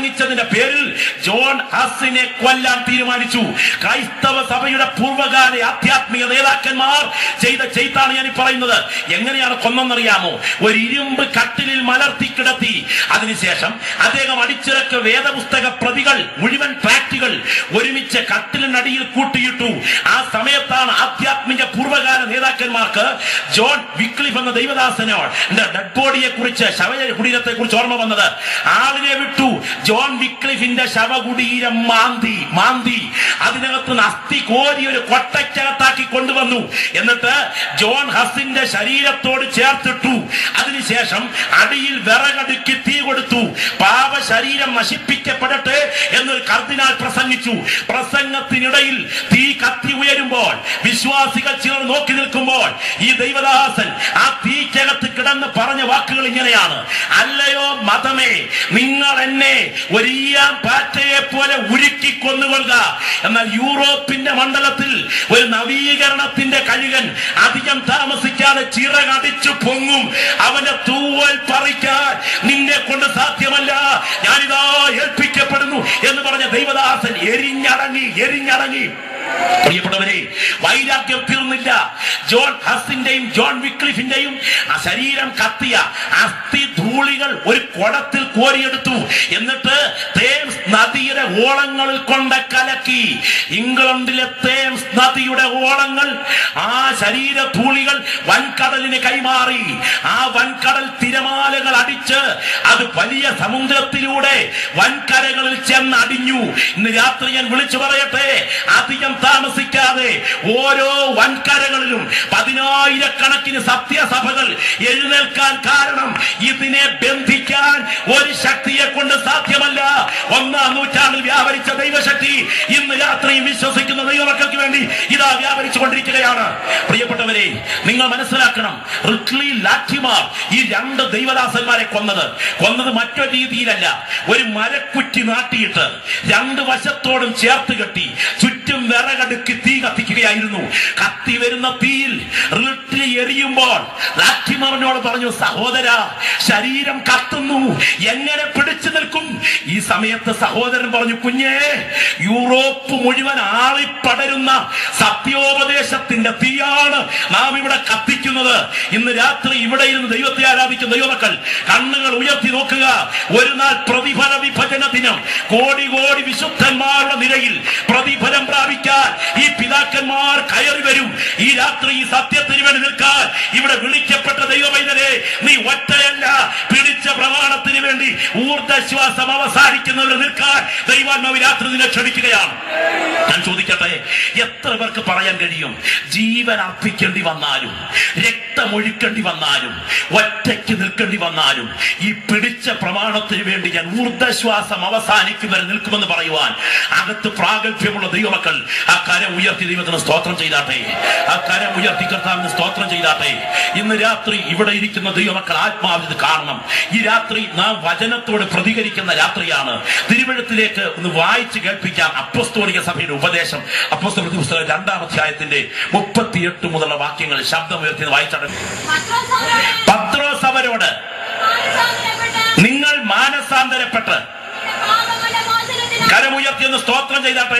പ്രസംഗിച്ചതിന്റെ പേരിൽ ജോൺ ഹസിനെ കൊല്ലാൻ തീരുമാനിച്ചു ക്രൈസ്തവ സഭയുടെ പൂർവ്വകാല ആധ്യാത്മിക നേതാക്കന്മാർ ചെയ്ത ചെയ്താണ് ഞാൻ ഈ പറയുന്നത് എങ്ങനെയാണ് കൊന്നെന്നറിയാമോ ഒരു ഇരുമ്പ് കട്ടിലിൽ മലർത്തി കിടത്തി അതിനുശേഷം അദ്ദേഹം അടിച്ചിറക്ക വേദപുസ്തക പ്രതികൾ മുഴുവൻ ട്രാക്റ്റുകൾ ഒരുമിച്ച് കട്ടിലിനടിയിൽ കൂട്ടിയിട്ടു ആ സമയത്താണ് ആധ്യാത്മിക പൂർവ്വകാല നേതാക്കന്മാർക്ക് ജോൺ വിക്ലിഫ് എന്ന ദൈവദാസനോട് ഡെഡ് ബോഡിയെ കുറിച്ച് ശവകുടീരത്തെ കുറിച്ച് ഓർമ്മ വന്നത് ആളിനെ വിട്ടു ജോൺ വിക്ലിഫിന്റെ ശവകുടീരം മാന്തി മാന്തി അതിനകത്ത് നിന്ന് അസ്ഥി കോരി ഒരു കൊട്ടയ്ക്കകത്താക്കി കൊണ്ടുവന്നു എന്നിട്ട് ജോൺ ഹസിന്റെ ശരീരത്തോട് ചേർത്തിട്ടു അതിനുശേഷം അടിയിൽ വിറകടുക്കി തീ കൊടുത്തു പാപ ശരീരം നശിപ്പിക്കപ്പെടട്ടെ എന്നൊരു കർദിനാൾ പ്രസംഗിച്ചു പ്രസംഗത്തിനിടയിൽ തീ കത്തി ഉയരുമ്പോൾ വിശ്വാസികൾ ചിലർ നോക്കി നിൽക്കുമ്പോൾ ഈ ദൈവദാസൻ ആ തീക്കകത്ത് കിടന്ന് പറഞ്ഞ വാക്കുകൾ ഇങ്ങനെയാണ് അല്ലയോ മതമേ നിങ്ങൾ എന്നെ ഒരിയാൻ പാറ്റയെ പോലെ ഉരുക്കി കൊന്നുകൊള്ളുക എന്നാൽ യൂറോപ്പിന്റെ മണ്ഡലത്തിൽ ഒരു നവീകരണത്തിന്റെ കഴുകൻ അധികം താമസിക്കാതെ ചിറകടിച്ചു പൊങ്ങും അവന്റെ തൂവൽ പറിക്കാൻ നിന്നെ കൊണ്ട് സാധ്യമല്ല ഞാനിതാ ഏൽപ്പിക്കപ്പെടുന്നു എന്ന് പറഞ്ഞ ദൈവദാസൻ എരിഞ്ഞടങ്ങി എരിഞ്ഞടങ്ങി പ്രിയപ്പെട്ടവരെ വൈരാഗ്യം തീർന്നില്ല ജോൺ ഹസിന്റെയും ജോൺ വിക്ലിഫിന്റെയും ആ ശരീരം കത്തിയ അസ്ഥി ധൂളികൾ ഒരു കുടത്തിൽ കോരിയെടുത്തു എന്നിട്ട് തേംസ് നദിയുടെ ഓളങ്ങളിൽ കൊണ്ട് കലക്കി ഇംഗ്ലണ്ടിലെ തേംസ് നദിയുടെ ഓളങ്ങൾ ആ ശരീര ധൂളികൾ വൻകടലിന് കൈമാറി ആ വൻകടൽ തിരമാലകൾ അടിച്ച് അത് വലിയ സമുദ്രത്തിലൂടെ വൻകരകളിൽ ചെന്ന് അടിഞ്ഞു ഇന്ന് രാത്രി ഞാൻ വിളിച്ചു പറയട്ടെ അധികം താമസിക്കാതെ ഓരോ വൻകരകളിലും പതിനായിരക്കണക്കിന് സത്യസഭകൾ എഴുന്നേൽക്കാൻ കാരണം ഇതിനെ ബന്ധിക്കാൻ ഒരു ശക്തിയെ കൊണ്ട് സാധ്യമല്ല ഒന്നാം നൂറ്റാണ്ടിൽ വ്യാപരിച്ച ദൈവശക്തി ഇന്ന് രാത്രിയും വിശ്വസിക്കുന്ന ദൈവമക്കൾക്ക് വേണ്ടി ഇതാ വ്യാപരിച്ചു കൊണ്ടിരിക്കുകയാണ് പ്രിയപ്പെട്ടവരെ നിങ്ങൾ മനസ്സിലാക്കണം റിക്ലി ലാറ്റിമാർ ഈ രണ്ട് ദൈവദാസന്മാരെ കൊന്നത് കൊന്നത് മറ്റൊരു രീതിയിലല്ല ഒരു മരക്കുറ്റി നാട്ടിയിട്ട് രണ്ട് വശത്തോടും ചേർത്ത് കെട്ടി ചുറ്റും വിറകടുക്കി തീ കത്തിക്കുകയായിരുന്നു കത്തി വരുന്ന തീയിൽ റിട്ലി എറിയുമ്പോൾ ലാറ്റിമാറിനോട് പറഞ്ഞു സഹോദര ശരീരം കത്തുന്നു എങ്ങനെ പിടിച്ചു നിൽക്കും ഈ സമയത്ത് സഹോദരൻ പറഞ്ഞു കുഞ്ഞേ യൂറോപ്പ് മുഴുവൻ ആളിപ്പടരുന്ന സത്യോപദേശത്തിന്റെ തീയാണ് നാം ഇവിടെ കത്തിക്കുന്നത് ഇന്ന് രാത്രി ഇവിടെ ഇരുന്ന് ദൈവത്തെ ആരാധിക്കുന്ന ദൈവമക്കൾ കണ്ണുകൾ ഉയർത്തി നോക്കുക ഒരു നാൾ പ്രതിഫല വിഭജന ദിനം കോടി കോടി വിശുദ്ധന്മാരുടെ നിരയിൽ പ്രതിഫലം പ്രാപിക്കാൻ ഈ പിതാക്കന്മാർ കയറി വരും ഈ രാത്രി ഈ സത്യത്തിന് വേണ്ടി നിൽക്കാൻ ഇവിടെ വിളിക്കപ്പെട്ട ദൈവമൈതനെ നീ ഒറ്റയല്ല പിടിച്ച പ്രമാണത്തിന് വേണ്ടി ഊർദ്ധശ്വാസം അവസാനിക്കുന്നവരെ നിൽക്കാൻ ദൈവാത്മാവ് രാത്രി നിന്നെ ക്ഷണിക്കുകയാണ് ഞാൻ ചോദിക്കട്ടെ എത്ര പേർക്ക് പറയാൻ കഴിയും ജീവൻ അർപ്പിക്കേണ്ടി വന്നാലും രക്തമൊഴിക്കേണ്ടി വന്നാലും ഒറ്റയ്ക്ക് നിൽക്കേണ്ടി വന്നാലും ഈ പിടിച്ച പ്രമാണത്തിന് വേണ്ടി ഞാൻ ഊർദ്ധശ്വാസം അവസാനിക്കും വരെ നിൽക്കുമെന്ന് പറയുവാൻ അകത്ത് പ്രാഗൽഭ്യമുള്ള ദൈവമക്കൾ ആ കരം ഉയർത്തി ദൈവത്തിന് സ്തോത്രം ചെയ്താട്ടെ ആ കരം ഉയർത്തി കർത്താവിന് സ്തോത്രം ചെയ്താട്ടെ ഇന്ന് രാത്രി ഇവിടെ ഇരിക്കുന്ന ദൈവമക്കൾ ആത്മാവിൽ ഇത് കാണണം ഈ രാത്രി നാം വചനത്തോട് പ്രതികരിക്കുന്ന രാത്രിയാണ് തിരുവഴുത്തിലേക്ക് ഒന്ന് വായിച്ച് കേൾപ്പിക്കാം അപ്പസ്തോലിക സഭയുടെ ഉപദേശം അപ്പസ്തോലിക പുസ്തകം രണ്ടാം അധ്യായത്തിന്റെ മുപ്പത്തിയെട്ട് മുതലുള്ള വാക്യങ്ങൾ ശബ്ദം ഉയർത്തി വായിച്ചാണ് പത്രോസ് അവരോട് പത്രോസ് അവരോട് മാനസാന്തരപ്പെട്ട് നിങ്ങൾ മാനസാന്തരപ്പെട്ട് പാപങ്ങളുടെ മോചനത്തിനും കരമുയർത്തി ഒന്ന് സ്തോത്രം ചെയ്താട്ടെ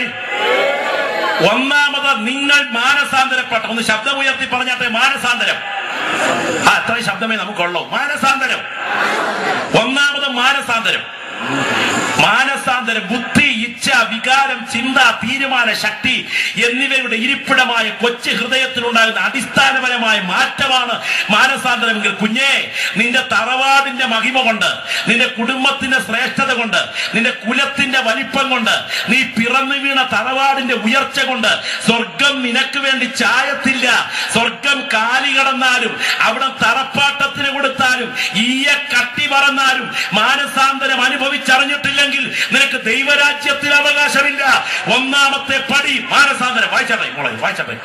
ഒന്നാമത് നിങ്ങൾ മാനസാന്തരപ്പെട്ട ഒന്ന് ശബ്ദമുയർത്തി പറഞ്ഞാട്ടെ മാനസാന്തരം ആ അത്രയും ശബ്ദമേ നമുക്കുള്ളൂ മാനസാന്തരം ഒന്നാമത് മാനസാന്തരം മാനസാന്തരം ബുദ്ധി ഇച്ഛ വികാരം ചിന്ത തീരുമാന ശക്തി എന്നിവയുടെ ഇരിപ്പിടമായ കൊച്ചു ഹൃദയത്തിലുണ്ടാകുന്ന അടിസ്ഥാനപരമായ മാറ്റമാണ് മാനസാന്തരമെങ്കിൽ കുഞ്ഞേ നിന്റെ തറവാടിന്റെ മഹിമ കൊണ്ട് നിന്റെ കുടുംബത്തിന്റെ ശ്രേഷ്ഠത കൊണ്ട് നിന്റെ കുലത്തിന്റെ വലിപ്പം കൊണ്ട് നീ പിറന്നു വീണ തറവാടിന്റെ ഉയർച്ച കൊണ്ട് സ്വർഗം നിനക്ക് വേണ്ടി ചായത്തില്ല സ്വർഗം കാലി കടന്നാലും അവിടെ തറപ്പാട്ടത്തിന് കൊടുത്താലും ഈയ കട്ടി പറന്നാലും മാനസാന്തരം അനുഭവിച്ചറിഞ്ഞിട്ടില്ലെങ്കിൽ നിനക്ക് ദൈവരാജ്യത്തിൽ അവകാശമില്ല ഒന്നാമത്തെ പടി മാനസാന്തരം വായിച്ചാട്ടെ മോളെ വായിച്ചാട്ടെ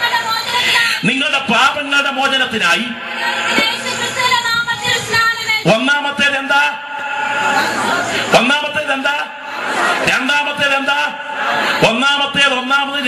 പാപങ്ങളുടെ മോചനത്തിനായി നിങ്ങളുടെ പാപങ്ങളുടെ മോചനത്തിനായി യേശുക്രിസ്തുവിന്റെ നാമത്തിൽ സ്നാനമേൽ ഒന്നാമത്തേത് എന്താ ഒന്നാമത്തേത് എന്താ രണ്ടാമത്തേത് എന്താ ഒന്നാമത്തേത് ഒന്നാമത് രണ്ടാമത്തേത്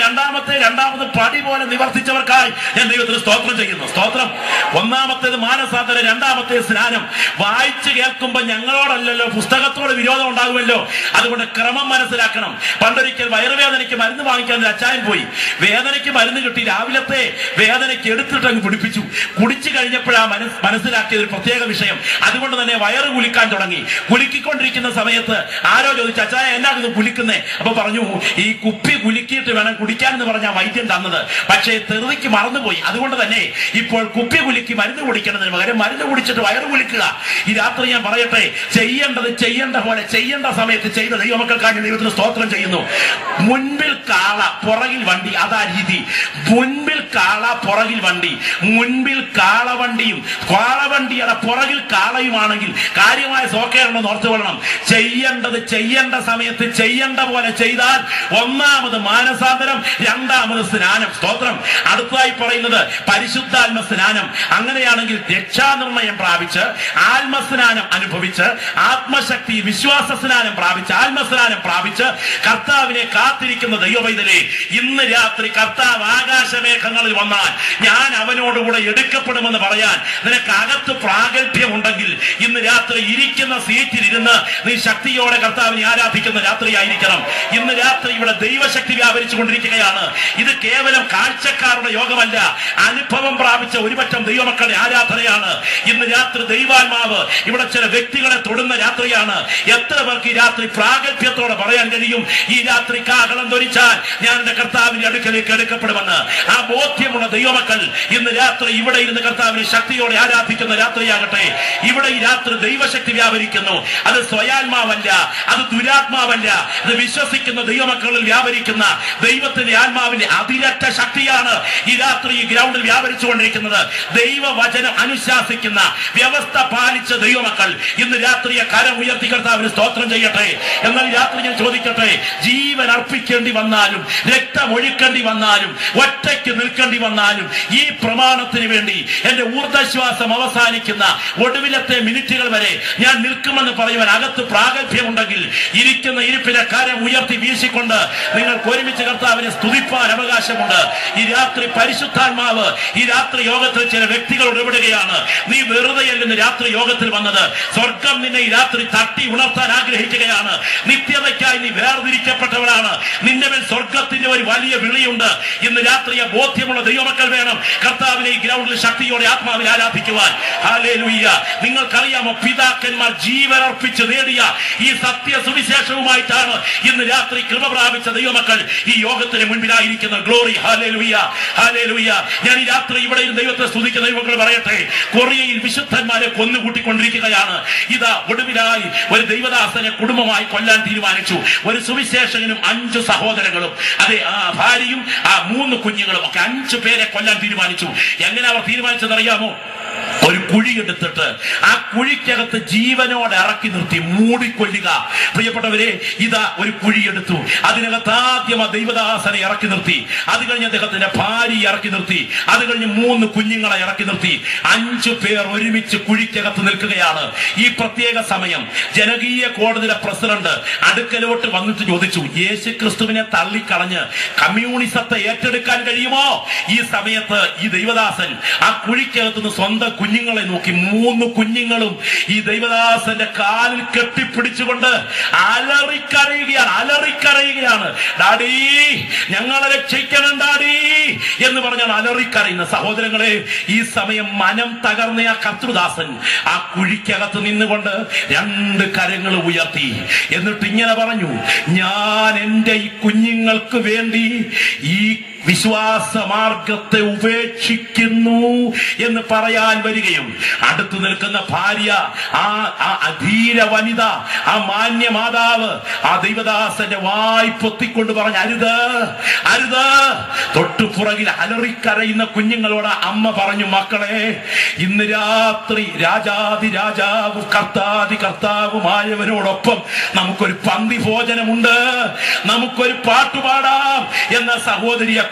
ഒന്നാമത്തെ രണ്ടാമത് പടി പോലെ നിവർത്തിച്ചവർക്കായി ഞാൻ ദൈവത്തിന് സ്തോത്രം ചെയ്യുന്നു സ്തോത്രം ഒന്നാമത്തേത് മാനസാന്തരം രണ്ടാമത്തെ സ്നാനം വായിച്ചു കേൾക്കുമ്പോൾ ഞങ്ങളോടല്ലല്ലോ പുസ്തകത്തോട് വിരോധം ഉണ്ടാകുമല്ലോ അതുകൊണ്ട് ക്രമം മനസ്സിലാക്കണം പണ്ടൊരിക്കൽ വയറുവേദനയ്ക്ക് മരുന്ന് വാങ്ങിക്കാൻ ഒരു അച്ചായൻ പോയി വേദനയ്ക്ക് മരുന്ന് കിട്ടി രാവിലത്തെ വേദനയ്ക്ക് എടുത്തിട്ട് അങ്ങ് കുടിപ്പിച്ചു കുടിച്ചു കഴിഞ്ഞപ്പോഴാ മനസ് മനസ്സിലാക്കിയ ഒരു പ്രത്യേക വിഷയം അതുകൊണ്ട് തന്നെ വയറ് കുലിക്കാൻ തുടങ്ങി കുലുക്കിക്കൊണ്ടിരിക്കുന്ന സമയത്ത് ആരോ ചോദിച്ചു അച്ചായ എന്നാ ഇത് കുലിക്കുന്നേ അപ്പൊ പറഞ്ഞു ഈ കുപ്പി കുലുക്കിയിട്ട് വേണം കുടിക്കാൻ എന്ന് പറഞ്ഞ വൈദ്യം തന്നത് പക്ഷേ തെറുതിക്ക് മറന്നുപോയി അതുകൊണ്ട് തന്നെ ഇപ്പോൾ കുപ്പി കുലുക്കി മരുന്ന് കുടിക്കുന്നതിന് പകരം മരുന്ന് കുടിച്ചിട്ട് വയറ് കുലിക്കുക ഈ രാത്രി ഞാൻ പറയട്ടെ ചെയ്യേണ്ടത് ചെയ്യേണ്ട പോലെ ചെയ്യേണ്ട സമയത്ത് ചെയ്ത ദൈവമക്കൾക്കാണ് ദൈവത്തിന് സ്തോത്രം ചെയ്യുന്നു മുൻപിൽ കാള പുറകിൽ വണ്ടി അതാ രീതി മുൻപിൽ കാള പുറകിൽ വണ്ടി മുൻപിൽ കാളവണ്ടിയും കാളവണ്ടിയുടെ പുറകിൽ കാളയുമാണെങ്കിൽ കാര്യമായ സോക്കേറുണ്ടെന്ന് ഓർത്തു കൊള്ളണം ചെയ്യേണ്ടത് ചെയ്യേണ്ട സമയത്ത് ചെയ്യേണ്ട പോലെ ചെയ്താൽ ഒന്നാമത് മാനസാന്തരം രണ്ടാമത് സ്നാനം സ്തോത്രം അടുത്തതായി പറയുന്നത് പരിശുദ്ധാത്മ സ്നാനം അങ്ങനെയാണെങ്കിൽ രക്ഷാനിർണയം പ്രാപിച്ച് ആത്മസ്നാനം അനുഭവിച്ച് ആത്മശക്തി വിശ്വാസ സ്നാനം പ്രാപിച്ച് ആത്മസ്നാനം പ്രാപിച്ച് കർത്താവിനെ കാത്തിരിക്കുന്ന ദൈവവൈതലേ ഇന്ന് രാത്രി കർത്താവ് ആകാശമേഘങ്ങളിൽ വന്നാൽ ഞാൻ അവനോടുകൂടെ എടുക്കപ്പെടുമെന്ന് പറയാൻ നിനക്ക് അകത്ത് പ്രാഗൽഭ്യമുണ്ടെങ്കിൽ ഇന്ന് രാത്രി ഇരിക്കുന്ന സീറ്റിൽ ഇരുന്ന് നീ ശക്തിയോടെ കർത്താവിനെ ആരാധിക്കുന്ന രാത്രിയായിരിക്കണം ഇന്ന് രാത്രി ഇവിടെ ദൈവശക്തി വ്യാപരിച്ചു കൊണ്ടിരിക്കുകയാണ് ഇത് കേവലം കാഴ്ചക്കാരുടെ യോഗമല്ല അനുഭവം പ്രാപിച്ച ഒരുപറ്റം ദൈവമക്കളുടെ ആരാധനയാണ് ഇന്ന് രാത്രി ദൈവാത്മാവ് ഇവിടെ ചില വ്യക്തികളെ തൊടുന്ന രാത്രിയാണ് എത്ര പേർക്ക് ഈ രാത്രി പ്രാഗൽഭ്യത്തോടെ പറയാൻ കഴിയും ഈ രാത്രി കാഹളം ധരിച്ചാൽ ഞാൻ എന്റെ കർത്താവിന്റെ അടുക്കലേക്ക് എടുക്കപ്പെടുമെന്ന് ആ ബോധ്യമുള്ള ദൈവമക്കൾ ഇന്ന് രാത്രി ഇവിടെ ഇരുന്ന് കർത്താവിനെ ശക്തിയോടെ ആരാധിക്കുന്ന രാത്രിയാകട്ടെ ഇവിടെ ഈ രാത്രി ദൈവശക്തി വ്യാപരിക്കുന്നു അത് സ്വയാത്മാവല്ല അത് ദുരാത്മാവല്ല അത് വിശ്വസിക്കുന്ന ദൈവമക്കളിൽ വ്യാപരിക്കുന്ന ദൈവത്തിന്റെ ആത്മാവിന്റെ അതിരറ്റ ശക്തിയാണ് ഈ രാത്രി ഈ ഗ്രൗണ്ടിൽ വ്യാപരിച്ചുകൊണ്ടിരിക്കുന്നത് ദൈവവചനം അനുശാസിക്കുന്ന വ്യവസ്ഥ പാലിച്ച ദൈവമക്കൾ ഇന്ന് രാത്രിയെ കരം ഉയർത്തി കർത്താവിന് സ്തോത്രം ചെയ്യട്ടെ എന്നാൽ ഈ രാത്രി ഞാൻ ചോദിക്കട്ടെ ജീവൻ അർപ്പിക്കേണ്ടി വന്നാലും രക്തമൊഴുക്കേണ്ടി വന്നാലും ഒറ്റയ്ക്ക് നിൽക്കേണ്ടി വന്നാലും ഈ പ്രമാണത്തിന് വേണ്ടി എന്റെ ഊർദ്ധശ്വാസം അവസാനിക്കുന്ന ഒടുവിലത്തെ മിനിറ്റുകൾ വരെ ഞാൻ നിൽക്കുമെന്ന് പറയുവാൻ അകത്ത് പ്രാഗൽഭ്യമുണ്ടെങ്കിൽ ഇരിക്കുന്ന ഇരിപ്പിലെ കരം ഉയർത്തി വീശിക്കൊണ്ട് നിങ്ങൾക്ക് ഒരുമിച്ച് കർത്താവിനെ സ്തുതിപ്പാൻ അവകാശമുണ്ട് ഈ രാത്രി പരിശുദ്ധാത്മാവ് ഈ രാത്രി യോഗത്തിൽ ചില വ്യക്തികൾ ഇടപെടുകയാണ് നീ വെറുതെയല്ലെന്ന് രാത്രി യോഗത്തിൽ വന്നത് സ്വർഗം നിന്നെ ഈ രാത്രി തട്ടി ഉണർത്താൻ ആഗ്രഹിക്കുകയാണ് നിത്യതയ്ക്കായി നീ വേർതിരിക്കപ്പെട്ടവളാണ് നിന്റെ മേൽ സ്വർഗത്തിന്റെ ഒരു വലിയ വിളിയുണ്ട് ഇന്ന് രാത്രി ആ ബോധ്യമുള്ള ദൈവമക്കൾ വേണം കർത്താവിനെ ഈ ഗ്രൗണ്ടിൽ ശക്തിയോടെ ആത്മാവിൽ ആരാധിക്കുവാൻ ഹാലേലൂയ്യ നിങ്ങൾക്കറിയാമോ പിതാക്കന്മാർ ജീവനർപ്പിച്ച് നേടിയ ഈ സത്യ സുവിശേഷവുമായിട്ടാണ് ഇന്ന് രാത്രി കൃപ പ്രാപിച്ച ദൈവമക്കൾ ഈ യോഗത്തിന് മുൻപിലായിരിക്കുന്ന ഗ്ലോറി ഹാലേലൂയ്യ ഹാലേലൂയ്യ ഞാൻ ഈ രാത്രി ഇവിടെ ഇരുന്ന് ദൈവത്തെ സ്തുതിക്കുന്ന ദൈവമക്കൾ പറയട്ടെ കൊറിയയിൽ വിശുദ്ധന്മാരെ കൊന്നുകൂട്ടിക്കൊണ്ടിരിക്കുകയാണ് ഇതാ ഒടുവിലായി ഒരു ദൈവദാസനെ കുടുംബമായി കൊല്ലാൻ തീരുമാനിച്ചു ഒരു സുവിശേഷകനും അഞ്ച് സഹോദരങ്ങളും അതെ ആ ഭാര്യയും ആ മൂന്ന് കുഞ്ഞുങ്ങളും ഒക്കെ അഞ്ചു പേരെ കൊല്ലാൻ തീരുമാനിച്ചു എങ്ങനെ അവർ തീരുമാനിച്ചതറിയാമോ ഒരു കുഴി എടുത്തിട്ട് ആ കുഴിക്കകത്ത് ജീവനോടെ ഇറക്കി നിർത്തി മൂടിക്കൊല്ലുക പ്രിയപ്പെട്ടവരെ ഇതാ ഒരു കുഴി എടുത്തു അതിനകത്ത് ആദ്യം ആ ദൈവദാസനെ ഇറക്കി നിർത്തി അത് കഴിഞ്ഞ് അദ്ദേഹത്തിന്റെ ഭാര്യ ഇറക്കി നിർത്തി അത് കഴിഞ്ഞ് മൂന്ന് കുഞ്ഞുങ്ങളെ ഇറക്കി നിർത്തി അഞ്ചു പേർ ഒരുമിച്ച് കുഴിക്കകത്ത് നിൽക്കുകയാണ് ഈ പ്രത്യേക സമയം ജനകീയ കോടതിയിലെ പ്രസിഡന്റ് അടുക്കലോട്ട് വന്നിട്ട് ചോദിച്ചു യേശു ക്രിസ്തുവിനെ തള്ളിക്കളഞ്ഞ് കമ്മ്യൂണിസത്തെ ഏറ്റെടുക്കാൻ കഴിയുമോ ഈ സമയത്ത് ഈ ദൈവദാസൻ ആ കുഴിക്കകത്ത് നിന്ന് സ്വന്തം കുഞ്ഞുങ്ങളെ നോക്കി മൂന്ന് കുഞ്ഞുങ്ങളും ഈ ദൈവദാസന്റെ കാലിൽ കെട്ടിപ്പിടിച്ചുകൊണ്ട് അലറിക്കരയുകയാണ് അലറിക്കരയുകയാണ് ഡാഡി ഞങ്ങളെ രക്ഷിക്കണം ഡാഡി എന്ന് പറഞ്ഞാണ് അലറിക്കരയുന്ന സഹോദരങ്ങളെ ഈ സമയം മനം തകർന്ന ആ കർത്തൃദാസൻ ആ കുഴിക്കകത്ത് നിന്നുകൊണ്ട് രണ്ട് കരങ്ങൾ ഉയർത്തി എന്നിട്ട് ഇങ്ങനെ പറഞ്ഞു ഞാൻ എന്റെ ഈ കുഞ്ഞുങ്ങൾക്ക് വേണ്ടി ഈ വിശ്വാസ മാർഗത്തെ ഉപേക്ഷിക്കുന്നു എന്ന് പറയാൻ വരികയും അടുത്തു നിൽക്കുന്ന ഭാര്യ ആ ആ അധീര വനിത ആ മാന്യ മാതാവ് ആ ദൈവദാസന്റെ വായ് പൊത്തിക്കൊണ്ട് പറഞ്ഞ അരുത് അരുത് തൊട്ടുപുറകിൽ അലറിക്കരയുന്ന കുഞ്ഞുങ്ങളോട് അമ്മ പറഞ്ഞു മക്കളെ ഇന്ന് രാത്രി രാജാതി രാജാവും കർത്താതി കർത്താവുമായവനോടൊപ്പം നമുക്കൊരു പന്തി ഭോജനമുണ്ട് നമുക്കൊരു പാട്ടുപാടാം എന്ന സഹോദരിയെ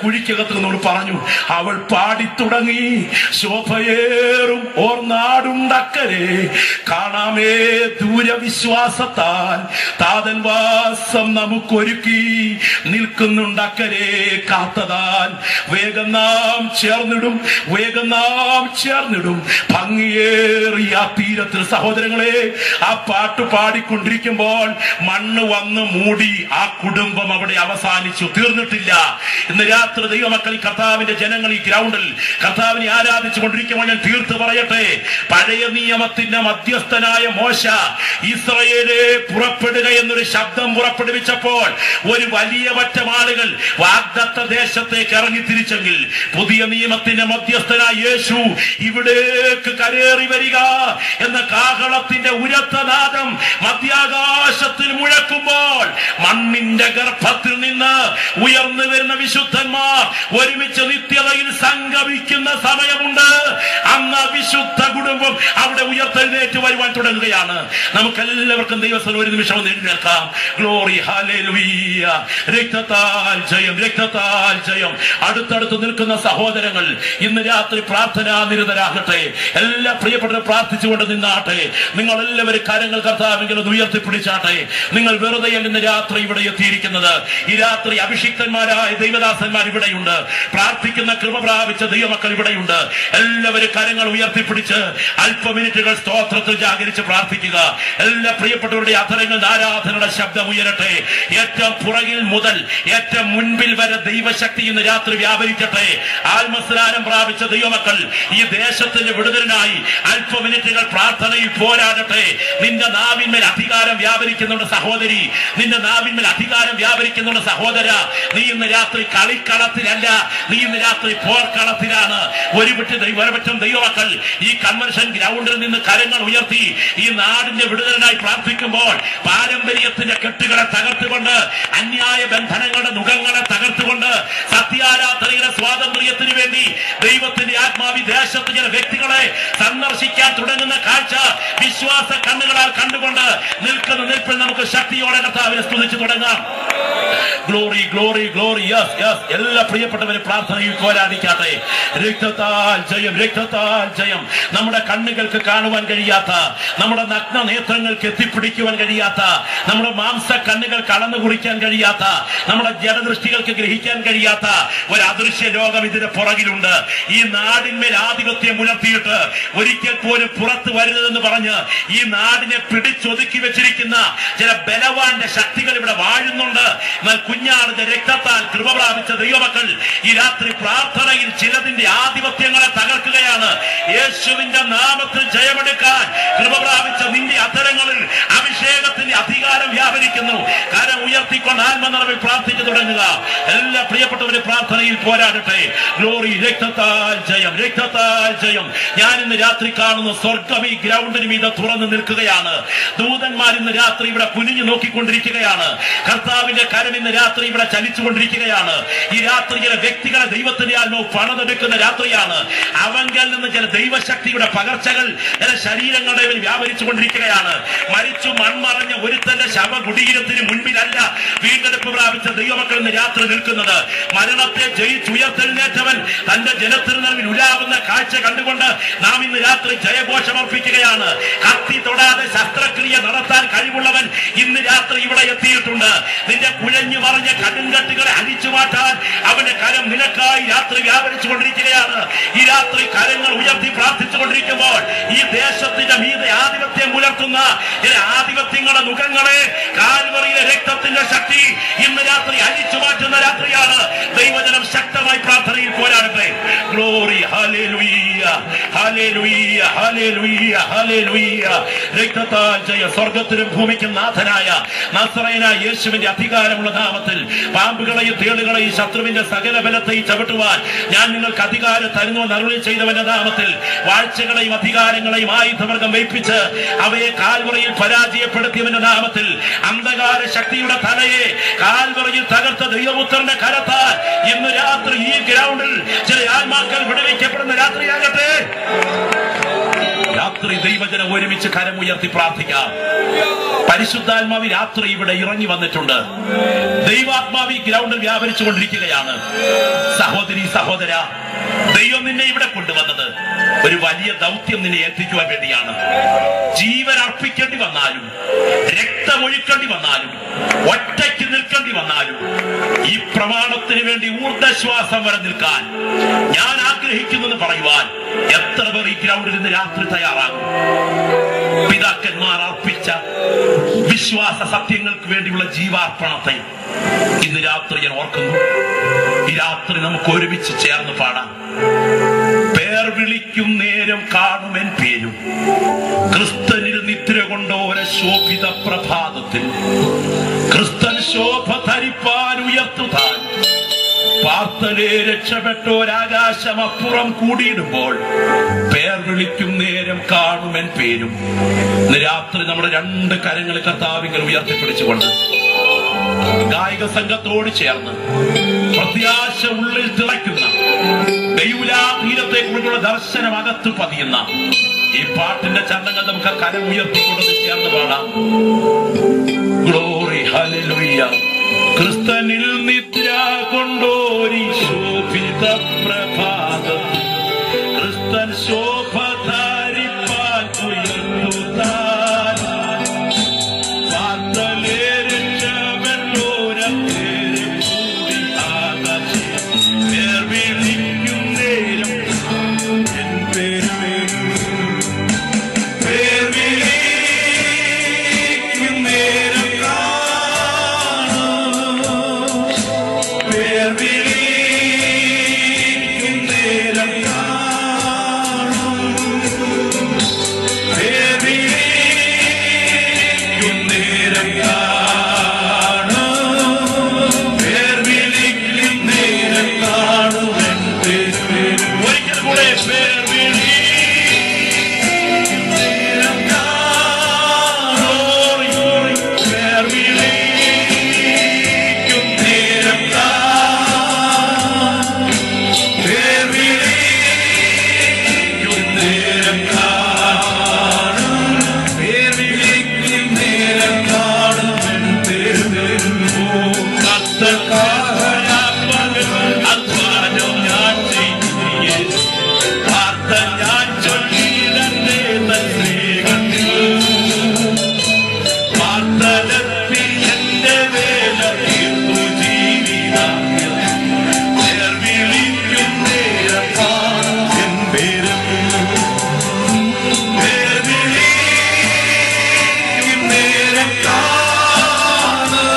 കുഴിക്കകത്ത് നിന്നോട് പറഞ്ഞു അവൾ പാടിത്തുടങ്ങി ശോഭയേറും ഓർനാടുണ്ടക്കരെ കാണാമേ ദൂരവിശ്വാസത്താൽ താതൻ വാസം നമുക്കൊരുക്കി നിൽക്കുന്നുണ്ടക്കരെ കാത്തതാൽ വേഗം നാം ചേർന്നിടും വേഗം നാം ചേർന്നിടും ഭംഗിയേറിയ ആ തീരത്തിൽ സഹോദരങ്ങളെ ആ പാട്ട് പാടിക്കൊണ്ടിരിക്കുമ്പോൾ മണ്ണ് വന്ന് മൂടി ആ കുടുംബം അവിടെ അവസാനിച്ചു തീർന്നിട്ടില്ല ഇന്ന് രാത്രി ദൈവമക്കൾ ഈ കർത്താവിന്റെ ജനങ്ങൾ ഈ ഗ്രൗണ്ടിൽ കർത്താവിനെ ആരാധിച്ചു കൊണ്ടിരിക്കുമ്പോൾ ഞാൻ തീർത്ത് പറയട്ടെ പഴയ നിയമത്തിന്റെ മധ്യസ്ഥനായ മോശ ഇസ്രയേലെ പുറപ്പെടുക എന്നൊരു ശബ്ദം പുറപ്പെടുവിച്ചപ്പോൾ ഒരു വലിയ പറ്റം ആളുകൾ വാഗ്ദത്ത ദേശത്തേക്ക് ഇറങ്ങി തിരിച്ചെങ്കിൽ പുതിയ നിയമത്തിന്റെ മധ്യസ്ഥനായ യേശു ഇവിടേക്ക് കരേറി വരിക എന്ന കാഹളത്തിന്റെ ഉരത്ത നാദം മധ്യാകാശത്തിൽ മുഴക്കുമ്പോൾ മണ്ണിന്റെ ഗർഭത്തിൽ നിന്ന് ഉയർന്നു വരുന്ന വിശുദ്ധന്മാർ ഒരുമിച്ച് നിത്യതയിൽ സംഗമിക്കുന്ന സമയമുണ്ട് അന്ന് ആ വിശുദ്ധ കുടുംബം അവിടെ ഉയർത്തെഴുന്നേറ്റ് വരുവാൻ തുടങ്ങുകയാണ് നമുക്കെല്ലാവർക്കും ദൈവസ്ഥലം ഒരു നിമിഷം ഒന്ന് എഴുന്നേൽക്കാം ഗ്ലോറി ഹാലേലുയ്യ രക്തത്താൽ ജയം രക്തത്താൽ ജയം അടുത്തടുത്ത് നിൽക്കുന്ന സഹോദരങ്ങൾ ഇന്ന് രാത്രി പ്രാർത്ഥനാ നിരതരാകട്ടെ എല്ലാ പ്രിയപ്പെട്ടവരും പ്രാർത്ഥിച്ചുകൊണ്ട് നിന്നാട്ടെ നിങ്ങൾ എല്ലാവരും കരങ്ങൾ കർത്താവെങ്കിലും ഒന്ന് ഉയർത്തിപ്പിടിച്ചാട്ടെ നിങ്ങൾ വെറുതെ ഇന്ന് രാത്രി ഇവിടെ എത്തിയിരിക്കുന്നത് ഈ രാത്രി അഭിഷിക്തന്മാരായ ദൈവദാസന്മാർ ഇവിടെയുണ്ട് പ്രാർത്ഥിക്കുന്ന കൃപ പ്രാപിച്ച ദൈവമക്കൾ ഇവിടെയുണ്ട് എല്ലാവരും കരങ്ങൾ ഉയർത്തിപ്പിടിച്ച് അല്പ മിനിറ്റുകൾ സ്തോത്രത്തിൽ ജാഗരിച്ച് പ്രാർത്ഥിക്കുക എല്ലാ പ്രിയപ്പെട്ടവരുടെ അധരങ്ങൾ ആരാധനയുടെ ശബ്ദം ഉയരട്ടെ ഏറ്റവും പുറകിൽ മുതൽ ഏറ്റവും മുൻപിൽ വരെ ദൈവശക്തി ഇന്ന് രാത്രി വ്യാപരിക്കട്ടെ ആത്മസ്നാനം പ്രാപിച്ച ദൈവമക്കൾ ഈ ദേശത്തിന്റെ വിടുതലിനായി അല്പ മിനിറ്റുകൾ പ്രാർത്ഥനയിൽ പോരാടട്ടെ നിന്റെ നാവിന്മേൽ അധികാരം വ്യാപരിക്കുന്നുണ്ട് സഹോദരി നിന്റെ നാവിന്മേൽ അധികാരം വ്യാപരിക്കുന്നുണ്ട് സഹോദര നീ ഇന്ന് രാത്രി കളിക്കളത്തിലല്ല നീ ഇന്ന് രാത്രി പോർക്കളത്തിലാണ് ഒരു വിട്ട് ദൈവ ഒരുപറ്റം ദൈവമക്കൾ ഈ കൺവെൻഷൻ ഗ്രൗണ്ടിൽ നിന്ന് കരങ്ങൾ ഉയർത്തി ഈ നാടിന്റെ വിടുതലിനായി പ്രാർത്ഥിക്കുമ്പോൾ പാരമ്പര്യത്തിന്റെ കെട്ടുകളെ തകർത്തുകൊണ്ട് അന്യായ ബന്ധനങ്ങളുടെ മുഖങ്ങളെ തകർത്തുകൊണ്ട് സത്യാരാധനയുടെ സ്വാതന്ത്ര്യത്തിന് വേണ്ടി ദൈവത്തിന്റെ ആത്മാവി ദേശത്ത് ചില വ്യക്തികളെ സന്ദർശിക്കാൻ തുടങ്ങുന്ന കാഴ്ച വിശ്വാസ കണ്ണുകളാൽ കണ്ടുകൊണ്ട് നിൽക്കുന്ന നിൽപ്പിൽ നമുക്ക് ശക്തിയോടെ കർത്താവിനെ സ്തുതിച്ചു തുടങ്ങാം glory glory glory yes yes എല്ലാ പ്രിയപ്പെട്ടവരും പ്രാർത്ഥനയിൽ പോരാടിക്കാട്ടെ രക്തത്താൽ ജയം രക്തത്താൽ ജയം നമ്മുടെ കണ്ണുകൾക്ക് കാണുവാൻ കഴിയാത്ത നമ്മുടെ നഗ്ന നേത്രങ്ങൾക്ക് എത്തിപ്പിടിക്കുവാൻ കഴിയാത്ത നമ്മുടെ മാംസ കണ്ണുകൾ കടന്നു കുറിക്കാൻ കഴിയാത്ത നമ്മുടെ ജഡദൃഷ്ടികൾക്ക് ഗ്രഹിക്കാൻ കഴിയാത്ത ഒരു അദൃശ്യ ലോകം ഇതിന്റെ പുറകിലുണ്ട് ഈ നാടിന്മേൽ ആധിപത്യം പുലർത്തിയിട്ട് ഒരിക്കൽ പോലും പുറത്തു വരുന്നതെന്ന് പറഞ്ഞ് ഈ നാടിനെ പിടിച്ചൊതുക്കി വെച്ചിരിക്കുന്ന ചില ബലവാന്റെ ശക്തികൾ ഇവിടെ വാഴുന്നുണ്ട് എന്നാൽ കുഞ്ഞാടിന്റെ രക്തത്താൽ കൃപ പ്രാപിച്ച ദൈവമക്കൾ ഈ രാത്രി പ്രാർത്ഥനയിൽ ചിലതിന്റെ ആധിപത്യങ്ങളെ തകർക്കുകയാണ് യേശുവിന്റെ നാമത്തിൽ ജയമെടുക്കാൻ കൃപ പ്രാപിച്ച നിന്റെ അത്തരങ്ങളിൽ അഭിഷേകത്തിന്റെ അധികാരം വ്യാപരിക്കുന്നു കരം ഉയർത്തിക്കൊണ്ട് ആത്മനിറവിൽ പ്രാർത്ഥിച്ചു തുടങ്ങുക എല്ലാ പ്രിയപ്പെട്ടവരും പ്രാർത്ഥനയിൽ പോരാടട്ടെ ഗ്ലോറി രക്തത്താൽ ജയം രക്തത്താൽ ജയം ഞാൻ ഇന്ന് രാത്രി കാണുന്ന സ്വർഗം ഈ ഗ്രൗണ്ടിന് മീതെ തുറന്നു നിൽക്കുകയാണ് ദൂതന്മാർ ഇന്ന് രാത്രി ഇവിടെ കുനിഞ്ഞു നോക്കിക്കൊണ്ടിരിക്കുകയാണ് കർത്താവിന്റെ കരം ഇന്ന് രാത്രി ഇവിടെ ചലിച്ചുകൊണ്ടിരിക്കുകയാണ് ഈ രാത്രി ചില വ്യക്തികളെ ദൈവത്തിന്റെ ആത്മാവ് പണതെടുക്കുന്ന രാത്രിയാണ് അവങ്കൽ നിന്ന് ചില ദൈവശക്തിയുടെ പകർച്ചകൾ ചില ശരീരങ്ങളുടെ മേൽ വ്യാപരിച്ചു കൊണ്ടിരിക്കുകയാണ് മരിച്ചു മൺമറഞ്ഞ ഒരുത്തന്റെ ശവകുടീരത്തിന് മുൻപിലല്ല വീണ്ടെടുപ്പ് പ്രാപിച്ച ദൈവമക്കൾ ഇന്ന് രാത്രി നിൽക്കുന്നത് മരണത്തെ ജയിച്ചുയർത്തെഴുന്നേറ്റവൻ തന്റെ ജനത്തിരുന്നവിൽ ഉലാവുന്ന കാഴ്ച കണ്ടുകൊണ്ട് നാം ഇന്ന് രാത്രി ജയഘോഷമർപ്പിക്കുകയാണ് കത്തി തൊടാതെ ശസ്ത്രക്രിയ നടത്താൻ കഴിവുള്ളവൻ ഇന്ന് രാത്രി ഇവിടെ എത്തിയിട്ടുണ്ട് നിന്റെ കുഴഞ്ഞു മറിഞ്ഞ കടുങ്കട്ടുകളെ അഴിച്ചു മാറ്റാൻ അവന്റെ കരം നിനക്കായി രാത്രി വ്യാപരിച്ചു കൊണ്ടിരിക്കുകയാണ് ഈ രാത്രി കരങ്ങൾ ഉയർത്തി പ്രാർത്ഥിച്ചു കൊണ്ടിരിക്കുമ്പോൾ ഈ ദേശത്തിന്റെ മീതെ ആധിപത്യം പുലർത്തുന്ന ചില ആധിപത്യങ്ങളുടെ മുഖങ്ങളെ കാൽവറിയിലെ രക്തത്തിന്റെ ശക്തി ഇന്ന് രാത്രി അഴിച്ചു മാറ്റുന്ന രാത്രിയാണ് ദൈവജനം ശക്തമായി പ്രാർത്ഥനയിൽ പോരാടട്ടെ glory hallelujah hallelujah hallelujah hallelujah രക്തത്താൽ ജയ സ്വർഗത്തിനും ഭൂമിക്കും നാഥനായ നസ്രയനായ യേശുവിന്റെ അധികാരമുള്ള നാമത്തിൽ പാമ്പുകളെയും തേളുകളെയും ശത്രുവിന്റെ സകല ബലത്തെയും ചവിട്ടുവാൻ ഞാൻ നിങ്ങൾക്ക് അധികാരം തരുന്നുവെന്ന് അരുളി ചെയ്തവന്റെ നാമത്തിൽ വാഴ്ചകളെയും അധികാരങ്ങളെയും ആയുധവർഗം വയ്പ്പിച്ച് അവയെ കാൽവറയിൽ പരാജയപ്പെടുത്തിയവന്റെ നാമത്തിൽ അന്ധകാര ശക്തിയുടെ തലയെ കാൽവറയിൽ തകർത്ത ദൈവപുത്രന്റെ കരത്താൽ ഇന്ന് രാത്രി ഈ ഗ്രൗണ്ടിൽ ചില ആത്മാക്കൾ വിടുവിക്കപ്പെടുന്ന രാത്രിയാകട്ടെ രാത്രി രാത്രി ദൈവജനം ഒരുമിച്ച് കരമുയർത്തി പ്രാർത്ഥിക്കാം പരിശുദ്ധാത്മാവി രാത്രി ഇവിടെ ഇറങ്ങി വന്നിട്ടുണ്ട് ദൈവാത്മാവി ഗ്രൗണ്ടിൽ വ്യാപരിച്ചു കൊണ്ടിരിക്കുകയാണ് സഹോദരി സഹോദര ദൈവം നിന്നെ ഇവിടെ കൊണ്ടുവന്നത് ഒരു വലിയ ദൗത്യം നിന്നെ ഏൽപ്പിക്കുവാൻ വേണ്ടിയാണ് ജീവൻ അർപ്പിക്കേണ്ടി വന്നാലും രക്തമൊഴുക്കേണ്ടി വന്നാലും ഒറ്റയ്ക്ക് നിൽക്കേണ്ടി വന്നാലും ഈ പ്രമാണത്തിന് വേണ്ടി ഊർദ്ധശ്വാസം വരെ നിൽക്കാൻ ഞാൻ ആഗ്രഹിക്കുന്നെന്ന് പറയുവാൻ എത്ര പേർ ഈ ഗ്രൗണ്ടിൽ ഇന്ന് രാത്രി തയ്യാറാകും പിതാക്കന്മാർ അർപ്പിച്ച വിശ്വാസ സത്യങ്ങൾക്ക് വേണ്ടിയുള്ള ജീവാർപ്പണത്തെ ഇന്ന് രാത്രി ഞാൻ ഓർക്കുന്നു ഈ രാത്രി നമുക്ക് ഒരുമിച്ച് ചേർന്ന് പാടാം പേർ വിളിക്കും നേരം കാണുമെൻ പേരും ക്രിസ്തനിൽ നിദ്ര കൊണ്ടോര ശോഭിത പ്രഭാതത്തിൽ ക്രിസ്തൻ ശോഭ ധരിപ്പാൻ ഉയർത്തുതാൻ പാർത്തലെ രക്ഷപ്പെട്ടോരാകാശം അപ്പുറം കൂടിയിടുമ്പോൾ പേർ വിളിക്കും നേരം കാണുമെൻ പേരും ഇന്ന് രാത്രി നമ്മുടെ രണ്ട് കരങ്ങൾ കർത്താവിങ്ങൾ ഉയർത്തിപ്പിടിച്ചുകൊണ്ട് ഗായിക സംഘത്തോട് ചേർന്ന് പ്രത്യാശ ഉള്ളിൽ തിളയ്ക്കുന്ന ദൈവലാ തീരത്തെ കുറിച്ചുള്ള ദർശനം അകത്ത് പതിയുന്ന ഈ പാട്ടിന്റെ ചരണങ്ങൾ നമുക്ക് കരം ഉയർത്തിക്കൊണ്ട് ചേർന്ന് പാടാം ഗ്ലോറി ഹല്ലേലൂയ ക്രിസ്തനിൽ നിദ്ര കൊണ്ടോരി ശോഭിത പ്രഭാതം ക്രിസ്തൻ ശോഭ ധരിപ്പാൻ ഉയർത്തുതാൻ പാർത്തലേ രക്ഷപ്പെട്ടോരം പേര് കൂടി ആകാശം പേർ വിളിക്കും നേരം എൻ പേര് പേർ വിളിക്കും നേരം കാണും പേർ വിളിക്കും നേരം കാണും പേർ വിളിക്കും നേരം കാണും പേർ വിളിക്കും നേരം കാണും എൻ പേർ ഒരിക്കൽ കൂടെ പേർ വിളിക്കും നേരം കാണും പേർ വിളിക്കും നേരം കാണും പേർ വിളിക്കും നേരം കാണും പേർ വിളിക്കും നേരം കാണും എൻ പേർ വരുമ്പോൾ അധ്വാനം ഞാൻ ചെയ്തു വാർത്ത ഞാൻ ചൊല്ലിടത്തെ സ്നേഹത്തിൽ വാർത്തലത്തിൽ എന്റെ വേല തീർത്തു ജീവിതം പേർ വിളിക്കും നേരം കാണും എൻ പേരും പേർ വിളിക്കും നേരം കാണും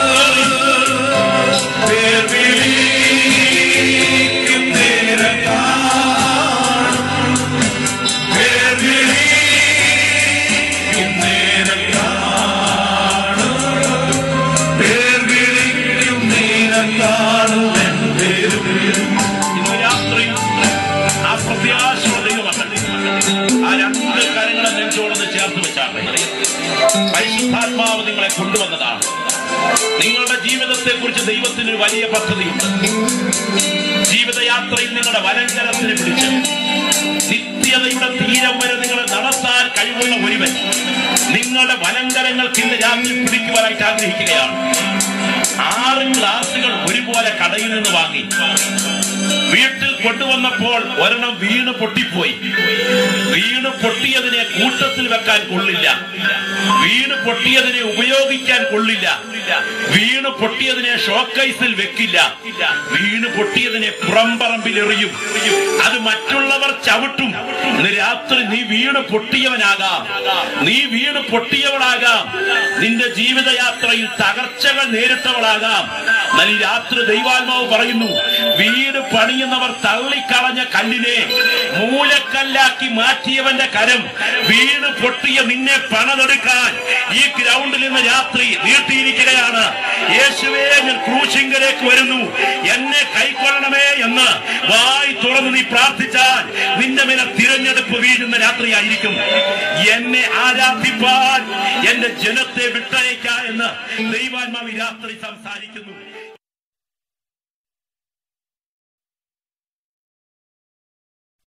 പേർ വിളിക്കും നേരം കാണും പേർ വിളിക്കും നേരം കാണും പേർ വിളിക്കും നേരം കാണും എൻ പേർ ഇന്ന് രാത്രി ആ പ്രത്യാശയുടെ ദൈവമക്കൾ ആ രണ്ട് കരങ്ങളെ നെഞ്ചോടൊന്ന് ചേർത്ത് വെച്ചാട്ടെ പരിശുദ്ധാത്മാവ് നിങ്ങളെ കൊണ്ടുവന്നതാണ് നിങ്ങളുടെ ജീവിതത്തെ കുറിച്ച് ദൈവത്തിന് ഒരു വലിയ പദ്ധതിയുണ്ട് ജീവിതയാത്രയിൽ നിങ്ങളുടെ വലങ്കരത്തിന് പിടിച്ച് നിത്യതയുടെ തീരം വരെ നിങ്ങളെ നടത്താൻ കഴിവുള്ള ഒരുവൻ നിങ്ങളുടെ വലങ്കരങ്ങൾക്ക് ഇന്ന് രാത്രി പിടിക്കുവാനായിട്ട് ആഗ്രഹിക്കുകയാണ് ആറ് ഗ്ലാസുകൾ ഒരുപോലെ കടയിൽ നിന്ന് വാങ്ങി വീട്ടിൽ കൊണ്ടുവന്നപ്പോൾ ഒരെണ്ണം വീണ് പൊട്ടിപ്പോയി വീണ് പൊട്ടിയതിനെ കൂട്ടത്തിൽ വെക്കാൻ കൊള്ളില്ല വീണ് പൊട്ടിയതിനെ ഉപയോഗിക്കാൻ കൊള്ളില്ല വീണ് പൊട്ടിയതിനെ ഷോക്കൈസിൽ വെക്കില്ല വീണ് പൊട്ടിയതിനെ പുറംപറമ്പിൽ എറിയും അത് മറ്റുള്ളവർ ചവിട്ടും ഇന്ന് രാത്രി നീ വീണ് പൊട്ടിയവനാകാം നീ വീണ് പൊട്ടിയവളാകാം നിന്റെ ജീവിതയാത്രയിൽ തകർച്ചകൾ നേരിട്ടവളാകാം എന്നാൽ ഈ രാത്രി ദൈവാത്മാവ് പറയുന്നു വീട് പണിയുന്നവർ തള്ളിക്കളഞ്ഞ കല്ലിനെ മൂലക്കല്ലാക്കി മാറ്റിയവന്റെ കരം വീണ് പൊട്ടിയ നിന്നെ പണമെടുക്കാൻ ഈ ഗ്രൗണ്ടിൽ നിന്ന് രാത്രി നീട്ടിയിരിക്കുകയാണ് യേശുവേ ഞാൻ ക്രൂശിങ്കലേക്ക് വരുന്നു എന്നെ കൈക്കൊള്ളണമേ എന്ന് വായി തുറന്ന് നീ പ്രാർത്ഥിച്ചാൽ നിന്റെ മേലെ തിരഞ്ഞെടുപ്പ് വീഴുന്ന രാത്രിയായിരിക്കും എന്നെ ആരാധിപ്പാൻ എന്റെ ജനത്തെ വിട്ടയക്ക എന്ന് ദൈവാത്മാവ് ഈ രാത്രി സംസാരിക്കുന്നു